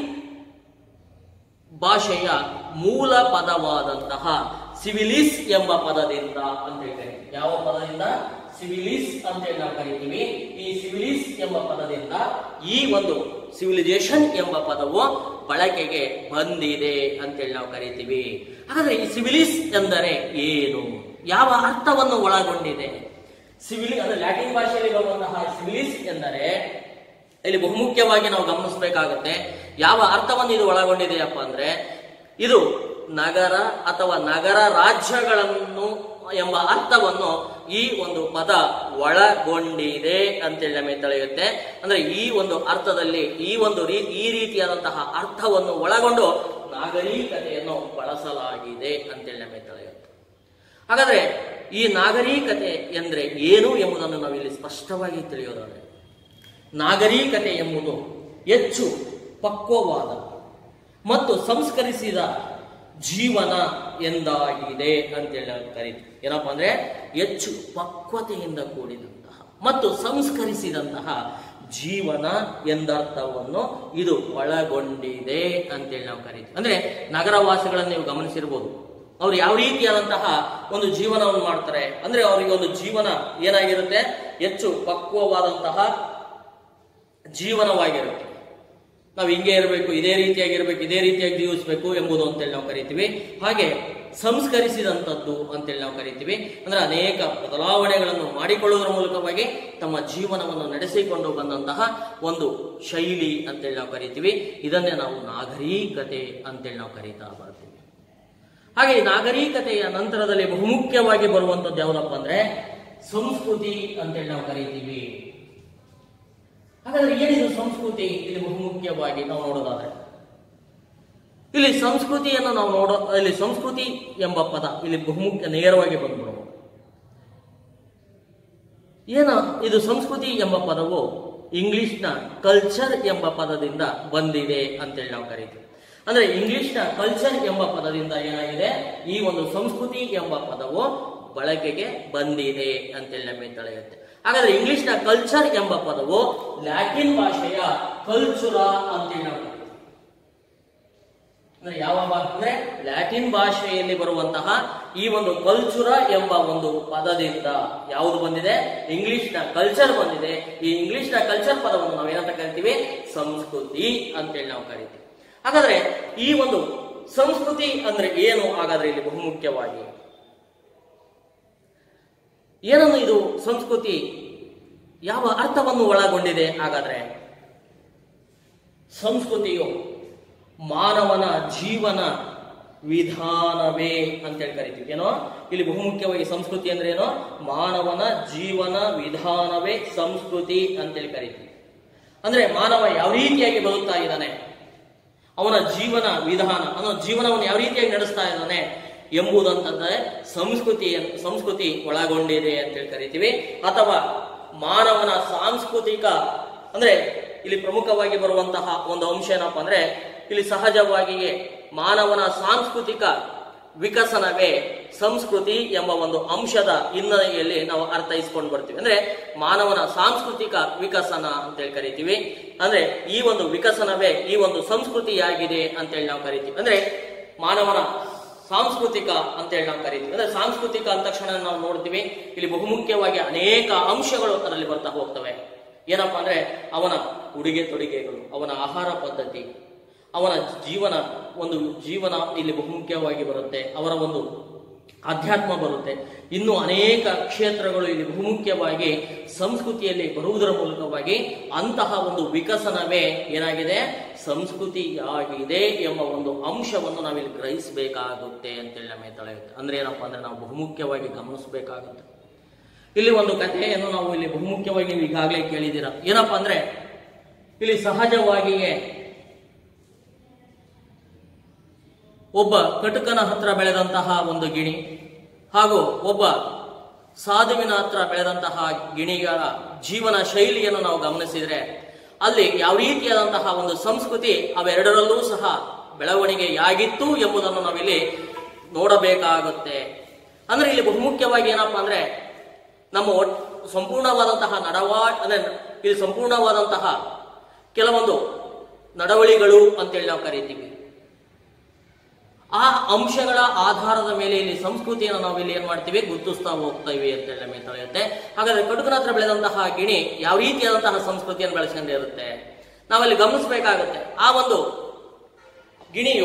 ಭಾಷೆಯ ಮೂಲ ಪದವಾದಂತಹ ಸಿವಿಲಿಸ್ ಎಂಬ ಪದದಿಂದ ಅಂತ ಹೇಳ್ತಾರೆ ಯಾವ ಪದದಿಂದ ಸಿವಿಲಿಸ್ ಅಂತ ಹೇಳಿ ನಾವು ಕರಿತೀವಿ ಈ ಸಿವಿಲಿಸ್ ಎಂಬ ಪದದಿಂದ ಈ ಒಂದು ಸಿವಿಲೈಸೇಷನ್ ಎಂಬ ಪದವು ಬಳಕೆಗೆ ಬಂದಿದೆ ಅಂತೇಳಿ ನಾವು ಕರಿತೀವಿ ಹಾಗಾದ್ರೆ ಈ ಸಿವಿಲಿಸ್ ಎಂದರೆ ಏನು ಯಾವ ಅರ್ಥವನ್ನು ಒಳಗೊಂಡಿದೆ ಸಿವಿಲಿ ಅಂದ್ರೆ ಲ್ಯಾಟಿನ್ ಭಾಷೆಯಲ್ಲಿ ಬರುವಂತಹ ಸಿವಿಲಿಸ್ ಎಂದರೆ ಇಲ್ಲಿ ಬಹುಮುಖ್ಯವಾಗಿ ನಾವು ಗಮನಿಸಬೇಕಾಗುತ್ತೆ ಯಾವ ಅರ್ಥವನ್ನು ಇದು ಒಳಗೊಂಡಿದೆಯಪ್ಪ ಅಂದ್ರೆ ಇದು ನಗರ ಅಥವಾ ನಗರ ರಾಜ್ಯಗಳನ್ನು ಎಂಬ ಅರ್ಥವನ್ನು ಈ ಒಂದು ಪದ ಒಳಗೊಂಡಿದೆ ಅಂತೇಳಿ ನಮಗೆ ತಿಳಿಯುತ್ತೆ ಅಂದ್ರೆ ಈ ಒಂದು ಅರ್ಥದಲ್ಲಿ ಈ ಒಂದು ರೀ ಈ ರೀತಿಯಾದಂತಹ ಅರ್ಥವನ್ನು ಒಳಗೊಂಡು ನಾಗರಿಕತೆಯನ್ನು ಬಳಸಲಾಗಿದೆ ಅಂತೇಳಿ ನಮಗೆ ತಿಳಿಯುತ್ತೆ ಹಾಗಾದ್ರೆ ಈ ನಾಗರಿಕತೆ ಎಂದ್ರೆ ಏನು ಎಂಬುದನ್ನು ನಾವು ಇಲ್ಲಿ ಸ್ಪಷ್ಟವಾಗಿ ತಿಳಿಯೋದಾದ್ರೆ ನಾಗರಿಕತೆ ಎಂಬುದು ಹೆಚ್ಚು ಪಕ್ವವಾದ ಮತ್ತು ಸಂಸ್ಕರಿಸಿದ ಜೀವನ ಎಂದಾಗಿದೆ ಅಂತೇಳಿ ನಾವು ಕರೀತೀವಿ ಏನಪ್ಪ ಅಂದ್ರೆ ಹೆಚ್ಚು ಪಕ್ವತೆಯಿಂದ ಕೂಡಿದಂತಹ ಮತ್ತು ಸಂಸ್ಕರಿಸಿದಂತಹ ಜೀವನ ಎಂದರ್ಥವನ್ನು ಇದು ಒಳಗೊಂಡಿದೆ ಅಂತೇಳಿ ನಾವು ಕರೀತೀವಿ ಅಂದ್ರೆ ನಗರವಾಸಿಗಳನ್ನು ನೀವು ಗಮನಿಸಿರ್ಬೋದು ಅವ್ರು ಯಾವ ರೀತಿಯಾದಂತಹ ಒಂದು ಜೀವನವನ್ನು ಮಾಡ್ತಾರೆ ಅಂದ್ರೆ ಅವರಿಗೆ ಒಂದು ಜೀವನ ಏನಾಗಿರುತ್ತೆ ಹೆಚ್ಚು ಪಕ್ವವಾದಂತಹ ಜೀವನವಾಗಿರುತ್ತೆ ನಾವು ಹಿಂಗೆ ಇರಬೇಕು ಇದೇ ರೀತಿಯಾಗಿ ಇರಬೇಕು ಇದೇ ರೀತಿಯಾಗಿ ಜೀವಿಸಬೇಕು ಎಂಬುದು ಅಂತೇಳಿ ನಾವು ಕರಿತೀವಿ ಹಾಗೆ ಸಂಸ್ಕರಿಸಿದಂಥದ್ದು ಅಂತೇಳಿ ನಾವು ಕರಿತೀವಿ ಅಂದ್ರೆ ಅನೇಕ ಬದಲಾವಣೆಗಳನ್ನು ಮಾಡಿಕೊಳ್ಳುವುದರ ಮೂಲಕವಾಗಿ ತಮ್ಮ ಜೀವನವನ್ನು ನಡೆಸಿಕೊಂಡು ಬಂದಂತಹ ಒಂದು ಶೈಲಿ ಅಂತೇಳಿ ನಾವು ಕರಿತೀವಿ ಇದನ್ನೇ ನಾವು ನಾಗರಿಕತೆ ಅಂತೇಳಿ ನಾವು ಕರೀತಾ ಬರ್ತೀವಿ ಹಾಗೆ ಈ ನಾಗರಿಕತೆಯ ನಂತರದಲ್ಲಿ ಬಹುಮುಖ್ಯವಾಗಿ ಬರುವಂತದ್ದು ಯಾವುದಪ್ಪ ಅಂದ್ರೆ ಸಂಸ್ಕೃತಿ ಅಂತೇಳಿ ನಾವು ಕರಿತೀವಿ ಹಾಗಾದ್ರೆ ಏನಿದು ಸಂಸ್ಕೃತಿ ಇಲ್ಲಿ ಬಹುಮುಖ್ಯವಾಗಿ ನಾವು ನೋಡೋದಾದ್ರೆ ಇಲ್ಲಿ ಸಂಸ್ಕೃತಿಯನ್ನು ನಾವು ನೋಡೋ ಇಲ್ಲಿ ಸಂಸ್ಕೃತಿ ಎಂಬ ಪದ ಇಲ್ಲಿ ಬಹುಮುಖ್ಯ ನೇರವಾಗಿ ಬಂದ್ಬಿಡಬಹುದು ಏನ ಇದು ಸಂಸ್ಕೃತಿ ಎಂಬ ಪದವು ಇಂಗ್ಲಿಷ್ನ ಕಲ್ಚರ್ ಎಂಬ ಪದದಿಂದ ಬಂದಿದೆ ಅಂತೇಳಿ ನಾವು ಕರಿತೀವಿ ಅಂದ್ರೆ ಇಂಗ್ಲಿಷ್ನ ಕಲ್ಚರ್ ಎಂಬ ಪದದಿಂದ ಏನಾಗಿದೆ ಈ ಒಂದು ಸಂಸ್ಕೃತಿ ಎಂಬ ಪದವು ಬಳಕೆಗೆ ಬಂದಿದೆ ಅಂತೇಳಿ ನಮಗೆ ತಿಳಿಯುತ್ತೆ ಹಾಗಾದ್ರೆ ಇಂಗ್ಲಿಷ್ನ ಕಲ್ಚರ್ ಎಂಬ ಪದವು ಲ್ಯಾಟಿನ್ ಭಾಷೆಯ ಕಲ್ಚುರ ಅಂತೇಳಿ ನಾವು ಕರಿತೀವಿ ಅಂದ್ರೆ ಯಾವ ಭಾ- ಅಂದ್ರೆ ಲ್ಯಾಟಿನ್ ಭಾಷೆಯಲ್ಲಿ ಬರುವಂತಹ ಈ ಒಂದು ಕಲ್ಚುರ ಎಂಬ ಒಂದು ಪದದಿಂದ ಯಾವುದು ಬಂದಿದೆ ಇಂಗ್ಲಿಷ್ನ ಕಲ್ಚರ್ ಬಂದಿದೆ ಈ ಇಂಗ್ಲಿಷ್ನ ಕಲ್ಚರ್ ಪದವನ್ನು ನಾವು ಏನಂತ ಕರಿತೀವಿ ಸಂಸ್ಕೃತಿ ಅಂತೇಳಿ ನಾವು ಕರಿತೀವಿ ಹಾಗಾದ್ರೆ ಈ ಒಂದು ಸಂಸ್ಕೃತಿ ಅಂದ್ರೆ ಏನು ಹಾಗಾದ್ರೆ ಇಲ್ಲಿ ಬಹುಮುಖ್ಯವಾಗಿ ಏನನ್ನು ಇದು ಸಂಸ್ಕೃತಿ ಯಾವ ಅರ್ಥವನ್ನು ಒಳಗೊಂಡಿದೆ ಹಾಗಾದ್ರೆ ಸಂಸ್ಕೃತಿಯು ಮಾನವನ ಜೀವನ ವಿಧಾನವೇ ಅಂತೇಳಿ ಕರಿತೀವಿ ಏನೋ ಇಲ್ಲಿ ಬಹುಮುಖ್ಯವಾಗಿ ಸಂಸ್ಕೃತಿ ಅಂದ್ರೆ ಏನೋ ಮಾನವನ ಜೀವನ ವಿಧಾನವೇ ಸಂಸ್ಕೃತಿ ಅಂತೇಳಿ ಕರಿತೀವಿ ಅಂದ್ರೆ ಮಾನವ ಯಾವ ರೀತಿಯಾಗಿ ಬದುಕ್ತಾ ಇದ್ದಾನೆ ಅವನ ಜೀವನ ವಿಧಾನ ಅವನ ಜೀವನವನ್ನು ಯಾವ ರೀತಿಯಾಗಿ ನಡೆಸ್ತಾ ಇದ್ದಾನೆ ಎಂಬುದಂತಂದ್ರೆ ಸಂಸ್ಕೃತಿ ಸಂಸ್ಕೃತಿ ಒಳಗೊಂಡಿದೆ ಅಂತೇಳಿ ಕರಿತೀವಿ ಅಥವಾ ಮಾನವನ ಸಾಂಸ್ಕೃತಿಕ ಅಂದ್ರೆ ಇಲ್ಲಿ ಪ್ರಮುಖವಾಗಿ ಬರುವಂತಹ ಒಂದು ಅಂಶ ಏನಪ್ಪ ಅಂದ್ರೆ ಇಲ್ಲಿ ಸಹಜವಾಗಿಯೇ ಮಾನವನ ಸಾಂಸ್ಕೃತಿಕ ವಿಕಸನವೇ ಸಂಸ್ಕೃತಿ ಎಂಬ ಒಂದು ಅಂಶದ ಹಿನ್ನೆಲೆಯಲ್ಲಿ ನಾವು ಅರ್ಥೈಸ್ಕೊಂಡು ಬರ್ತೀವಿ ಅಂದ್ರೆ ಮಾನವನ ಸಾಂಸ್ಕೃತಿಕ ವಿಕಸನ ಅಂತೇಳಿ ಕರಿತೀವಿ ಅಂದ್ರೆ ಈ ಒಂದು ವಿಕಸನವೇ ಈ ಒಂದು ಸಂಸ್ಕೃತಿಯಾಗಿದೆ ಅಂತೇಳಿ ನಾವು ಕರಿತೀವಿ ಅಂದ್ರೆ ಮಾನವನ ಸಾಂಸ್ಕೃತಿಕ ಅಂತೇಳಿ ನಾವು ಕರಿತೀವಿ ಅಂದ್ರೆ ಸಾಂಸ್ಕೃತಿಕ ಅಂದ ತಕ್ಷಣ ನಾವು ನೋಡ್ತೀವಿ ಇಲ್ಲಿ ಬಹುಮುಖ್ಯವಾಗಿ ಅನೇಕ ಅಂಶಗಳು ಅದರಲ್ಲಿ ಬರ್ತಾ ಹೋಗ್ತವೆ ಏನಪ್ಪಾ ಅಂದ್ರೆ ಅವನ ಉಡುಗೆ ತೊಡುಗೆಗಳು ಅವನ ಆಹಾರ ಪದ್ಧತಿ ಅವನ ಜೀವನ ಒಂದು ಜೀವನ ಇಲ್ಲಿ ಬಹುಮುಖ್ಯವಾಗಿ ಬರುತ್ತೆ ಅವರ ಒಂದು ಅಧ್ಯಾತ್ಮ ಬರುತ್ತೆ ಇನ್ನು ಅನೇಕ ಕ್ಷೇತ್ರಗಳು ಇಲ್ಲಿ ಬಹುಮುಖ್ಯವಾಗಿ ಸಂಸ್ಕೃತಿಯಲ್ಲಿ ಬರುವುದರ ಮೂಲಕವಾಗಿ ಅಂತಹ ಒಂದು ವಿಕಸನವೇ ಏನಾಗಿದೆ ಸಂಸ್ಕೃತಿಯಾಗಿದೆ ಎಂಬ ಒಂದು ಅಂಶವನ್ನು ನಾವಿಲ್ಲಿ ಗ್ರಹಿಸಬೇಕಾಗುತ್ತೆ ಅಂತೇಳಿ ನಮಗೆ ತಿಳಿಯುತ್ತೆ ಅಂದ್ರೆ ಏನಪ್ಪಾ ಅಂದ್ರೆ ನಾವು ಬಹುಮುಖ್ಯವಾಗಿ ಗಮನಿಸಬೇಕಾಗುತ್ತೆ ಇಲ್ಲಿ ಒಂದು ಕಥೆಯನ್ನು ನಾವು ಇಲ್ಲಿ ಬಹುಮುಖ್ಯವಾಗಿ ನೀವು ಈಗಾಗಲೇ ಕೇಳಿದ್ದೀರಾ ಏನಪ್ಪಾ ಅಂದ್ರೆ ಇಲ್ಲಿ ಸಹಜವಾಗಿಯೇ ಒಬ್ಬ ಕಟುಕನ ಹತ್ರ ಬೆಳೆದಂತಹ ಒಂದು ಗಿಣಿ ಹಾಗೂ ಒಬ್ಬ ಸಾಧುವಿನ ಹತ್ರ ಬೆಳೆದಂತಹ ಗಿಣಿಗಳ ಜೀವನ ಶೈಲಿಯನ್ನು ನಾವು ಗಮನಿಸಿದ್ರೆ ಅಲ್ಲಿ ಯಾವ ರೀತಿಯಾದಂತಹ ಒಂದು ಸಂಸ್ಕೃತಿ ಅವೆರಡರಲ್ಲೂ ಸಹ ಬೆಳವಣಿಗೆಯಾಗಿತ್ತು ಎಂಬುದನ್ನು ನಾವಿಲ್ಲಿ ನೋಡಬೇಕಾಗುತ್ತೆ ಅಂದ್ರೆ ಇಲ್ಲಿ ಬಹುಮುಖ್ಯವಾಗಿ ಏನಪ್ಪಾ ಅಂದ್ರೆ ನಮ್ಮ ಒಟ್- ಸಂಪೂರ್ಣವಾದಂತಹ ನಡವಾ ಅಂದ್ರೆ ಇಲ್ಲಿ ಸಂಪೂರ್ಣವಾದಂತಹ ಕೆಲವೊಂದು ನಡವಳಿಗಳು ಅಂತೇಳಿ ನಾವು ಕರಿತೀವಿ ಆ ಅಂಶಗಳ ಆಧಾರದ ಮೇಲೆ ಇಲ್ಲಿ ಸಂಸ್ಕೃತಿಯನ್ನು ನಾವು ಇಲ್ಲಿ ಏನ್ ಮಾಡ್ತೀವಿ ಗುರುತಿಸ್ತಾ ಹೋಗ್ತೇವೆ ಅಂತೇಳಿ ನಮಗೆ ತಿಳಿಯುತ್ತೆ ಹಾಗಾದ್ರೆ ಕಡುಕನ ಹತ್ರ ಬೆಳೆದಂತಹ ಗಿಣಿ ಯಾವ ರೀತಿಯಾದಂತಹ ಸಂಸ್ಕೃತಿಯನ್ನು ಬೆಳೆಸ್ಕೊಂಡಿರುತ್ತೆ ನಾವಲ್ಲಿ ಗಮನಿಸಬೇಕಾಗುತ್ತೆ ಆ ಒಂದು ಗಿಣಿಯು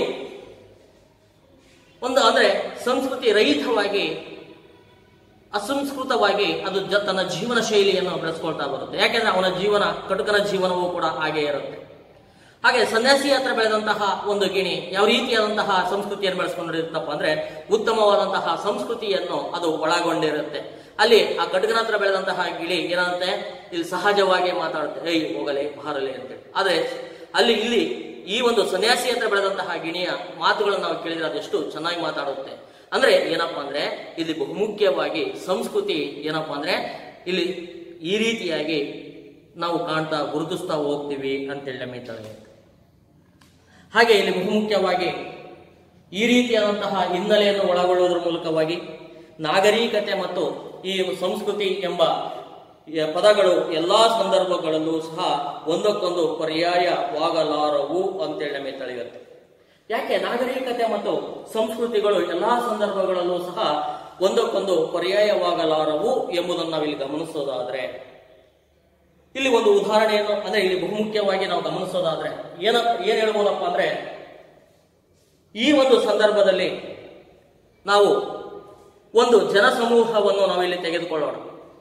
ಒಂದು ಅಂದ್ರೆ ಸಂಸ್ಕೃತಿ ರಹಿತವಾಗಿ ಅಸಂಸ್ಕೃತವಾಗಿ ಅದು ಜ ತನ್ನ ಜೀವನ ಶೈಲಿಯನ್ನು ಬೆಳೆಸ್ಕೊಳ್ತಾ ಬರುತ್ತೆ ಯಾಕೆಂದ್ರೆ ಅವನ ಜೀವನ ಕಟುಕನ ಜೀವನವೂ ಕೂಡ ಹಾಗೆ ಇರುತ್ತೆ ಹಾಗೆ ಸನ್ಯಾಸಿ ಹತ್ರ ಬೆಳೆದಂತಹ ಒಂದು ಗಿಣಿ ಯಾವ ರೀತಿಯಾದಂತಹ ಸಂಸ್ಕೃತಿಯನ್ನು ಬೆಳೆಸ್ಕೊಂಡಿರುತ್ತಪ್ಪ ಅಂದ್ರೆ ಉತ್ತಮವಾದಂತಹ ಸಂಸ್ಕೃತಿಯನ್ನು ಅದು ಒಳಗೊಂಡಿರುತ್ತೆ ಅಲ್ಲಿ ಆ ಕಟುಕನ ಹತ್ರ ಬೆಳೆದಂತಹ ಗಿಳಿ ಏನಾಗುತ್ತೆ ಇಲ್ಲಿ ಸಹಜವಾಗಿ ಮಾತಾಡುತ್ತೆ ಏಯ್ ಹೋಗಲೆ ಬಾರಲೆ ಅಂತೇಳಿ ಆದ್ರೆ ಅಲ್ಲಿ ಇಲ್ಲಿ ಈ ಒಂದು ಸನ್ಯಾಸಿ ಹತ್ರ ಬೆಳೆದಂತಹ ಗಿಣಿಯ ಮಾತುಗಳನ್ನು ನಾವು ಕೇಳಿದ್ರೆ ಅದೆಷ್ಟು ಚೆನ್ನಾಗಿ ಮಾತಾಡುತ್ತೆ ಅಂದ್ರೆ ಏನಪ್ಪಾ ಅಂದ್ರೆ ಇಲ್ಲಿ ಬಹುಮುಖ್ಯವಾಗಿ ಸಂಸ್ಕೃತಿ ಏನಪ್ಪಾ ಅಂದ್ರೆ ಇಲ್ಲಿ ಈ ರೀತಿಯಾಗಿ ನಾವು ಕಾಣ್ತಾ ಗುರುತಿಸ್ತಾ ಹೋಗ್ತೀವಿ ಅಂತೇಳಿ ನಮಗೆ ತಿಳಿಯುತ್ತೆ ಹಾಗೆ ಇಲ್ಲಿ ಬಹುಮುಖ್ಯವಾಗಿ ಈ ರೀತಿಯಾದಂತಹ ಹಿನ್ನೆಲೆಯನ್ನು ಒಳಗೊಳ್ಳುವುದರ ಮೂಲಕವಾಗಿ ನಾಗರಿಕತೆ ಮತ್ತು ಈ ಸಂಸ್ಕೃತಿ ಎಂಬ ಈ ಪದಗಳು ಎಲ್ಲಾ ಸಂದರ್ಭಗಳಲ್ಲೂ ಸಹ ಒಂದಕ್ಕೊಂದು ಪರ್ಯಾಯವಾಗಲಾರವು ಅಂತೇಳಿ ನಮಗೆ ತಿಳಿಯುತ್ತೆ ಯಾಕೆ ನಾಗರಿಕತೆ ಮತ್ತು ಸಂಸ್ಕೃತಿಗಳು ಎಲ್ಲಾ ಸಂದರ್ಭಗಳಲ್ಲೂ ಸಹ ಒಂದಕ್ಕೊಂದು ಪರ್ಯಾಯವಾಗಲಾರವು ಎಂಬುದನ್ನು ನಾವಿಲ್ಲಿ ಗಮನಿಸೋದಾದ್ರೆ ಇಲ್ಲಿ ಒಂದು ಉದಾಹರಣೆಯನ್ನು ಅಂದ್ರೆ ಇಲ್ಲಿ ಬಹುಮುಖ್ಯವಾಗಿ ನಾವು ಗಮನಿಸೋದಾದ್ರೆ ಏನ ಏನ್ ಹೇಳ್ಬೋದಪ್ಪ ಅಂದ್ರೆ ಈ ಒಂದು ಸಂದರ್ಭದಲ್ಲಿ ನಾವು ಒಂದು ಜನಸಮೂಹವನ್ನು ನಾವಿಲ್ಲಿ ತೆಗೆದುಕೊಳ್ಳೋಣ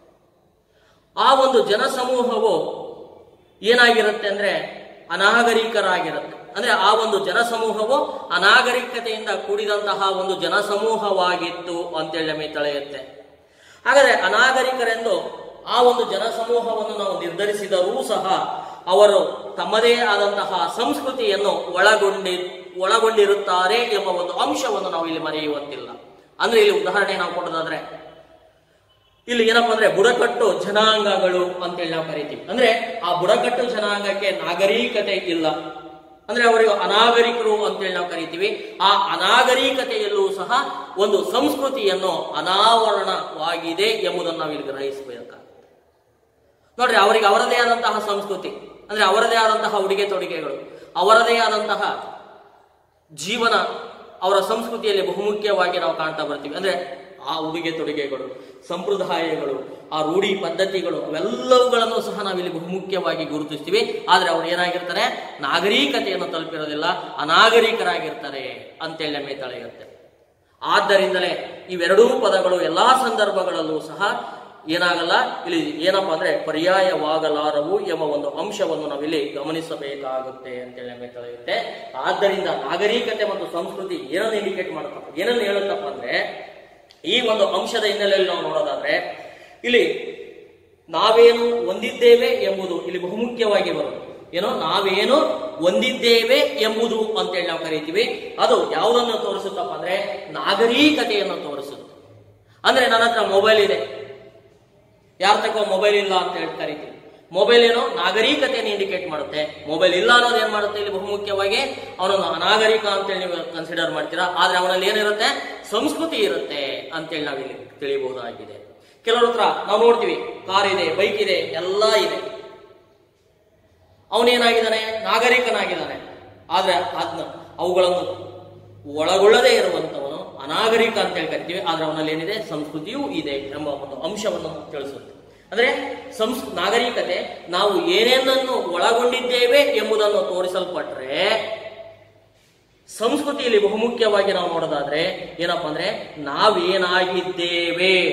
ಆ ಒಂದು ಜನಸಮೂಹವು ಏನಾಗಿರುತ್ತೆ ಅಂದ್ರೆ ಅನಾಗರಿಕರಾಗಿರುತ್ತೆ ಅಂದ್ರೆ ಆ ಒಂದು ಜನಸಮೂಹವು ಅನಾಗರಿಕತೆಯಿಂದ ಕೂಡಿದಂತಹ ಒಂದು ಜನಸಮೂಹವಾಗಿತ್ತು ಅಂತೇಳಿ ನಮಗೆ ತಿಳಿಯುತ್ತೆ ಹಾಗಾದ್ರೆ ಅನಾಗರಿಕರೆಂದು ಆ ಒಂದು ಜನಸಮೂಹವನ್ನು ನಾವು ನಿರ್ಧರಿಸಿದರೂ ಸಹ ಅವರು ತಮ್ಮದೇ ಆದಂತಹ ಸಂಸ್ಕೃತಿಯನ್ನು ಒಳಗೊಂಡಿ ಒಳಗೊಂಡಿರುತ್ತಾರೆ ಎಂಬ ಒಂದು ಅಂಶವನ್ನು ನಾವು ಇಲ್ಲಿ ಮರೆಯುವಂತಿಲ್ಲ ಅಂದ್ರೆ ಇಲ್ಲಿ ಉದಾಹರಣೆ ನಾವು ಕೊಡೋದಾದ್ರೆ ಇಲ್ಲಿ ಏನಪ್ಪಾ ಅಂದ್ರೆ ಬುಡಕಟ್ಟು ಜನಾಂಗಗಳು ಅಂತೇಳಿ ನಾವು ಕರಿತೀವಿ ಅಂದ್ರೆ ಆ ಬುಡಕಟ್ಟು ಜನಾಂಗಕ್ಕೆ ನಾಗರಿಕತೆ ಇಲ್ಲ ಅಂದ್ರೆ ಅವರಿಗೆ ಅನಾಗರಿಕರು ಅಂತೇಳಿ ನಾವು ಕರಿತೀವಿ ಆ ಅನಾಗರಿಕತೆಯಲ್ಲೂ ಸಹ ಒಂದು ಸಂಸ್ಕೃತಿಯನ್ನು ಅನಾವರಣವಾಗಿದೆ ಎಂಬುದನ್ನು ನಾವು ಇಲ್ಲಿ ಗ್ರಹಿಸಬೇಕಾಗುತ್ತೆ ನೋಡ್ರಿ ಅವರಿಗೆ ಅವರದೇ ಆದಂತಹ ಸಂಸ್ಕೃತಿ ಅಂದ್ರೆ ಅವರದೇ ಆದಂತಹ ಉಡುಗೆ ತೊಡುಗೆಗಳು ಅವರದೇ ಆದಂತಹ ಜೀವನ ಅವರ ಸಂಸ್ಕೃತಿಯಲ್ಲಿ ಬಹುಮುಖ್ಯವಾಗಿ ನಾವು ಕಾಣ್ತಾ ಬರ್ತೀವಿ ಅಂದ್ರೆ ಆ ಉಡುಗೆ ತೊಡುಗೆಗಳು ಸಂಪ್ರದಾಯಗಳು ಆ ರೂಢಿ ಪದ್ಧತಿಗಳು ಅವೆಲ್ಲವುಗಳನ್ನು ಸಹ ನಾವಿಲ್ಲಿ ಬಹುಮುಖ್ಯವಾಗಿ ಗುರುತಿಸ್ತೀವಿ ಆದ್ರೆ ಅವ್ರು ಏನಾಗಿರ್ತಾರೆ ನಾಗರಿಕತೆಯನ್ನು ತಲುಪಿರೋದಿಲ್ಲ ಅನಾಗರಿಕರಾಗಿರ್ತಾರೆ ಅಂತೇಳಿ ನಮಗೆ ತಿಳಿಯುತ್ತೆ ಆದ್ದರಿಂದಲೇ ಇವೆರಡೂ ಪದಗಳು ಎಲ್ಲಾ ಸಂದರ್ಭಗಳಲ್ಲೂ ಸಹ ಏನಾಗಲ್ಲ ಇಲ್ಲಿ ಏನಪ್ಪಾ ಅಂದ್ರೆ ಪರ್ಯಾಯವಾಗಲಾರವು ಎಂಬ ಒಂದು ಅಂಶವನ್ನು ನಾವಿಲ್ಲಿ ಗಮನಿಸಬೇಕಾಗುತ್ತೆ ಅಂತೇಳಿ ನಮಗೆ ತಿಳಿಯುತ್ತೆ ಆದ್ದರಿಂದ ನಾಗರಿಕತೆ ಮತ್ತು ಸಂಸ್ಕೃತಿ ಏನನ್ನು ಇಂಡಿಕೇಟ್ ಮಾಡತ್ತಪ್ಪ ಏನನ್ನು ಹೇಳುತ್ತಪ್ಪ ಅಂದ್ರೆ ಈ ಒಂದು ಅಂಶದ ಹಿನ್ನೆಲೆಯಲ್ಲಿ ನಾವು ನೋಡೋದಾದ್ರೆ ಇಲ್ಲಿ ನಾವೇನು ಹೊಂದಿದ್ದೇವೆ ಎಂಬುದು ಇಲ್ಲಿ ಬಹುಮುಖ್ಯವಾಗಿ ಬರುತ್ತೆ ಏನೋ ನಾವೇನು ಹೊಂದಿದ್ದೇವೆ ಎಂಬುದು ಅಂತೇಳಿ ನಾವು ಕರಿತೀವಿ ಅದು ಯಾವುದನ್ನು ತೋರಿಸುತ್ತಪ್ಪ ಅಂದ್ರೆ ನಾಗರಿಕತೆಯನ್ನು ತೋರಿಸುತ್ತೆ ಅಂದ್ರೆ ನನ್ನ ಹತ್ರ ಮೊಬೈಲ್ ಇದೆ ಯಾರ ತಕ್ಕ ಮೊಬೈಲ್ ಇಲ್ಲ ಅಂತ ಹೇಳಿ ಕರಿತೀವಿ ಮೊಬೈಲ್ ಏನೋ ನಾಗರಿಕತೆಯನ್ನು ಇಂಡಿಕೇಟ್ ಮಾಡುತ್ತೆ ಮೊಬೈಲ್ ಇಲ್ಲ ಅನ್ನೋದು ಏನ್ ಮಾಡುತ್ತೆ ಇಲ್ಲಿ ಬಹುಮುಖ್ಯವಾಗಿ ಅವನನ್ನು ಅನಾಗರಿಕ ಅಂತೇಳಿ ನೀವು ಕನ್ಸಿಡರ್ ಮಾಡ್ತೀರಾ ಆದ್ರೆ ಅವನಲ್ಲಿ ಏನಿರುತ್ತೆ ಸಂಸ್ಕೃತಿ ಇರುತ್ತೆ ಅಂತೇಳಿ ನಾವಿಲ್ಲಿ ತಿಳಿಯಬಹುದಾಗಿದೆ ಕೆಲವ್ರ ಹತ್ರ ನಾವು ನೋಡ್ತೀವಿ ಕಾರ್ ಇದೆ ಬೈಕ್ ಇದೆ ಎಲ್ಲ ಇದೆ ಅವನೇನಾಗಿದ್ದಾನೆ ನಾಗರಿಕನಾಗಿದ್ದಾನೆ ಆದ್ರೆ ಅದನ್ನ ಅವುಗಳನ್ನು ಒಳಗೊಳ್ಳದೇ ಇರುವಂತವನು ಅನಾಗರಿಕ ಅಂತ ಹೇಳಿ ಕರಿತೀವಿ ಆದ್ರೆ ಅವನಲ್ಲಿ ಏನಿದೆ ಸಂಸ್ಕೃತಿಯೂ ಇದೆ ಎಂಬ ಒಂದು ಅಂಶವನ್ನು ತಿಳಿಸುತ್ತೆ ಅಂದ್ರೆ ಸಂಸ್ ನಾಗರಿಕತೆ ನಾವು ಏನೇನನ್ನು ಒಳಗೊಂಡಿದ್ದೇವೆ ಎಂಬುದನ್ನು ತೋರಿಸಲ್ಪಟ್ರೆ ಸಂಸ್ಕೃತಿಯಲ್ಲಿ ಬಹುಮುಖ್ಯವಾಗಿ ನಾವು ನೋಡೋದಾದ್ರೆ ಏನಪ್ಪಾ ಅಂದ್ರೆ ನಾವೇನಾಗಿದ್ದೇವೆ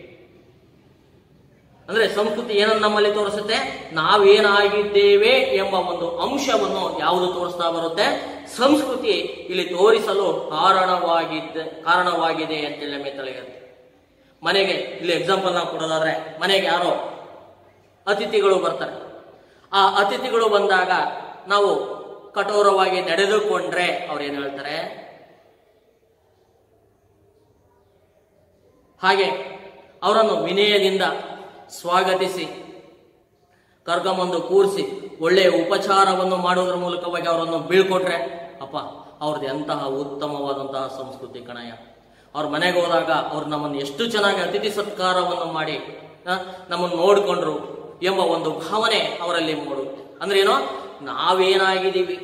ಅಂದ್ರೆ ಸಂಸ್ಕೃತಿ ಏನನ್ನು ನಮ್ಮಲ್ಲಿ ತೋರಿಸುತ್ತೆ ನಾವೇನಾಗಿದ್ದೇವೆ ಎಂಬ ಒಂದು ಅಂಶವನ್ನು ಯಾವುದು ತೋರಿಸ್ತಾ ಬರುತ್ತೆ ಸಂಸ್ಕೃತಿ ಇಲ್ಲಿ ತೋರಿಸಲು ಕಾರಣವಾಗಿದ್ದ ಕಾರಣವಾಗಿದೆ ಅಂತೇಳಿ ನಮಗೆ ತಿಳಿಯುತ್ತೆ ಮನೆಗೆ ಇಲ್ಲಿ ಎಕ್ಸಾಂಪಲ್ ನಾವು ಕೊಡೋದಾದ್ರೆ ಮನೆಗೆ ಯಾರೋ ಅತಿಥಿಗಳು ಬರ್ತಾರೆ ಆ ಅತಿಥಿಗಳು ಬಂದಾಗ ನಾವು ಕಠೋರವಾಗಿ ನಡೆದುಕೊಂಡ್ರೆ ಅವ್ರು ಏನ್ ಹೇಳ್ತಾರೆ ಹಾಗೆ ಅವರನ್ನು ವಿನಯದಿಂದ ಸ್ವಾಗತಿಸಿ ಕರ್ಕೊಂಬಂದು ಕೂರಿಸಿ ಒಳ್ಳೆಯ ಉಪಚಾರವನ್ನು ಮಾಡುವುದರ ಮೂಲಕವಾಗಿ ಅವರನ್ನು ಬೀಳ್ಕೊಟ್ರೆ ಅಪ್ಪ ಅವ್ರದ್ದು ಎಂತಹ ಉತ್ತಮವಾದಂತಹ ಸಂಸ್ಕೃತಿ ಕಣಯ್ಯ ಅವ್ರ ಮನೆಗೆ ಹೋದಾಗ ಅವ್ರು ನಮ್ಮನ್ನು ಎಷ್ಟು ಚೆನ್ನಾಗಿ ಅತಿಥಿ ಸತ್ಕಾರವನ್ನು ಮಾಡಿ ಆ, ನಮ್ಮನ್ನು ನೋಡಿಕೊಂಡ್ರು ಎಂಬ ಒಂದು ಭಾವನೆ ಅವರಲ್ಲಿ ಮೂಡುತ್ತೆ ಅಂದ್ರೆ ಏನೋ ನಾವೇನಾಗಿದ್ದೀವಿ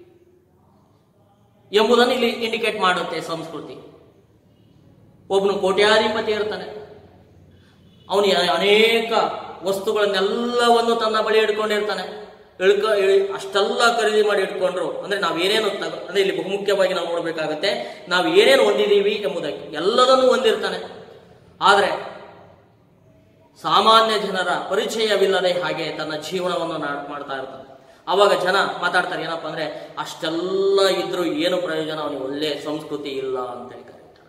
ಎಂಬುದನ್ನು ಇಲ್ಲಿ ಇಂಡಿಕೇಟ್ ಮಾಡುತ್ತೆ ಸಂಸ್ಕೃತಿ ಒಬ್ಬನು ಕೋಟ್ಯಾಧಿಪತಿ ಇರ್ತಾನೆ ಅವನು ಅನೇಕ ವಸ್ತುಗಳನ್ನೆಲ್ಲವನ್ನು ತನ್ನ ಬಳಿ ಇಟ್ಕೊಂಡಿರ್ತಾನೆ ಇಳ್ಕ ಇಳ್- ಅಷ್ಟೆಲ್ಲ ಖರೀದಿ ಮಾಡಿ ಇಟ್ಕೊಂಡ್ರು ಅಂದ್ರೆ ನಾವೇನೇನು ತಗ ಅಂದ್ರೆ ಇಲ್ಲಿ ಬಹುಮುಖ್ಯವಾಗಿ ನಾವು ನೋಡ್ಬೇಕಾಗತ್ತೆ ನಾವು ಏನೇನು ಹೊಂದಿದೀವಿ ಎಂಬುದಕ್ಕೆ ಎಲ್ಲದನ್ನೂ ಹೊಂದಿರ್ತಾನೆ ಆದ್ರೆ ಸಾಮಾನ್ಯ ಜನರ ಪರಿಚಯವಿಲ್ಲದೆ ಹಾಗೆ ತನ್ನ ಜೀವನವನ್ನು ನಾ- ಮಾಡ್ತಾ ಇರ್ತಾನೆ ಅವಾಗ ಜನ ಮಾತಾಡ್ತಾರೆ ಏನಪ್ಪಾ ಅಂದ್ರೆ ಅಷ್ಟೆಲ್ಲ ಇದ್ರೂ ಏನು ಪ್ರಯೋಜನ ಅವನಿಗೆ ಒಳ್ಳೆ ಸಂಸ್ಕೃತಿ ಇಲ್ಲ ಅಂತೇಳಿ ಕರೀತಾರೆ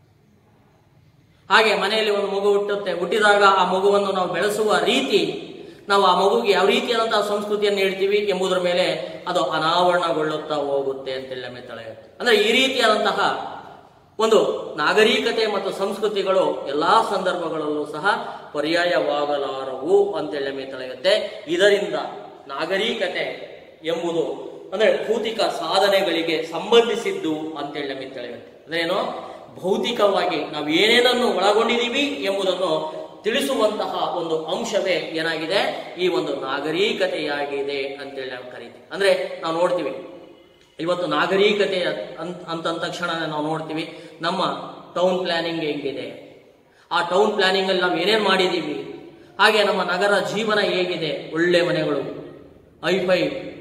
ಹಾಗೆ ಮನೆಯಲ್ಲಿ ಒಂದು ಮಗು ಹುಟ್ಟುತ್ತೆ ಹುಟ್ಟಿದಾಗ ಆ ಮಗುವನ್ನು ನಾವು ಬೆಳೆಸುವ ರೀತಿ ನಾವು ಆ ಮಗುಗೆ ಯಾವ ರೀತಿಯಾದಂತಹ ಸಂಸ್ಕೃತಿಯನ್ನು ನೀಡ್ತೀವಿ ಎಂಬುದರ ಮೇಲೆ ಅದು ಅನಾವರಣಗೊಳ್ಳುತ್ತಾ ಹೋಗುತ್ತೆ ಅಂತೇಳಿ ನಮಗೆ ತಿಳಿಯುತ್ತೆ ಅಂದ್ರೆ ಈ ರೀತಿಯಾದಂತಹ ಒಂದು ನಾಗರಿಕತೆ ಮತ್ತು ಸಂಸ್ಕೃತಿಗಳು ಎಲ್ಲಾ ಸಂದರ್ಭಗಳಲ್ಲೂ ಸಹ ಪರ್ಯಾಯವಾಗಲಾರವು ಅಂತೇಳಿ ನಮಗೆ ತಿಳಿಯುತ್ತೆ ಇದರಿಂದ ನಾಗರಿಕತೆ ಎಂಬುದು ಅಂದ್ರೆ ಭೌತಿಕ ಸಾಧನೆಗಳಿಗೆ ಸಂಬಂಧಿಸಿದ್ದು ಅಂತೇಳಿ ನಮಗೆ ತಿಳಿಯುತ್ತೆ ಅಂದ್ರೆ ಏನು ಭೌತಿಕವಾಗಿ ನಾವು ಏನೇನನ್ನು ಒಳಗೊಂಡಿದ್ದೀವಿ ಎಂಬುದನ್ನು ತಿಳಿಸುವಂತಹ ಒಂದು ಅಂಶವೇ ಏನಾಗಿದೆ ಈ ಒಂದು ನಾಗರಿಕತೆಯಾಗಿದೆ ಅಂತೇಳಿ ನಾವು ಕರಿತೀವಿ ಅಂದ್ರೆ ನಾವು ನೋಡ್ತೀವಿ ಇವತ್ತು ನಾಗರಿಕತೆ ಅಂತ ಅಂತಂದ ತಕ್ಷಣ ನಾವು ನೋಡ್ತೀವಿ ನಮ್ಮ ಟೌನ್ ಪ್ಲಾನಿಂಗ್ ಹೆಂಗಿದೆ ಆ ಟೌನ್ ಪ್ಲಾನಿಂಗ್ ಅಲ್ಲಿ ನಾವು ಏನೇನ್ ಮಾಡಿದೀವಿ ಹಾಗೆ ನಮ್ಮ ನಗರ ಜೀವನ ಹೇಗಿದೆ ಒಳ್ಳೆ ಮನೆಗಳು ಐಫೈ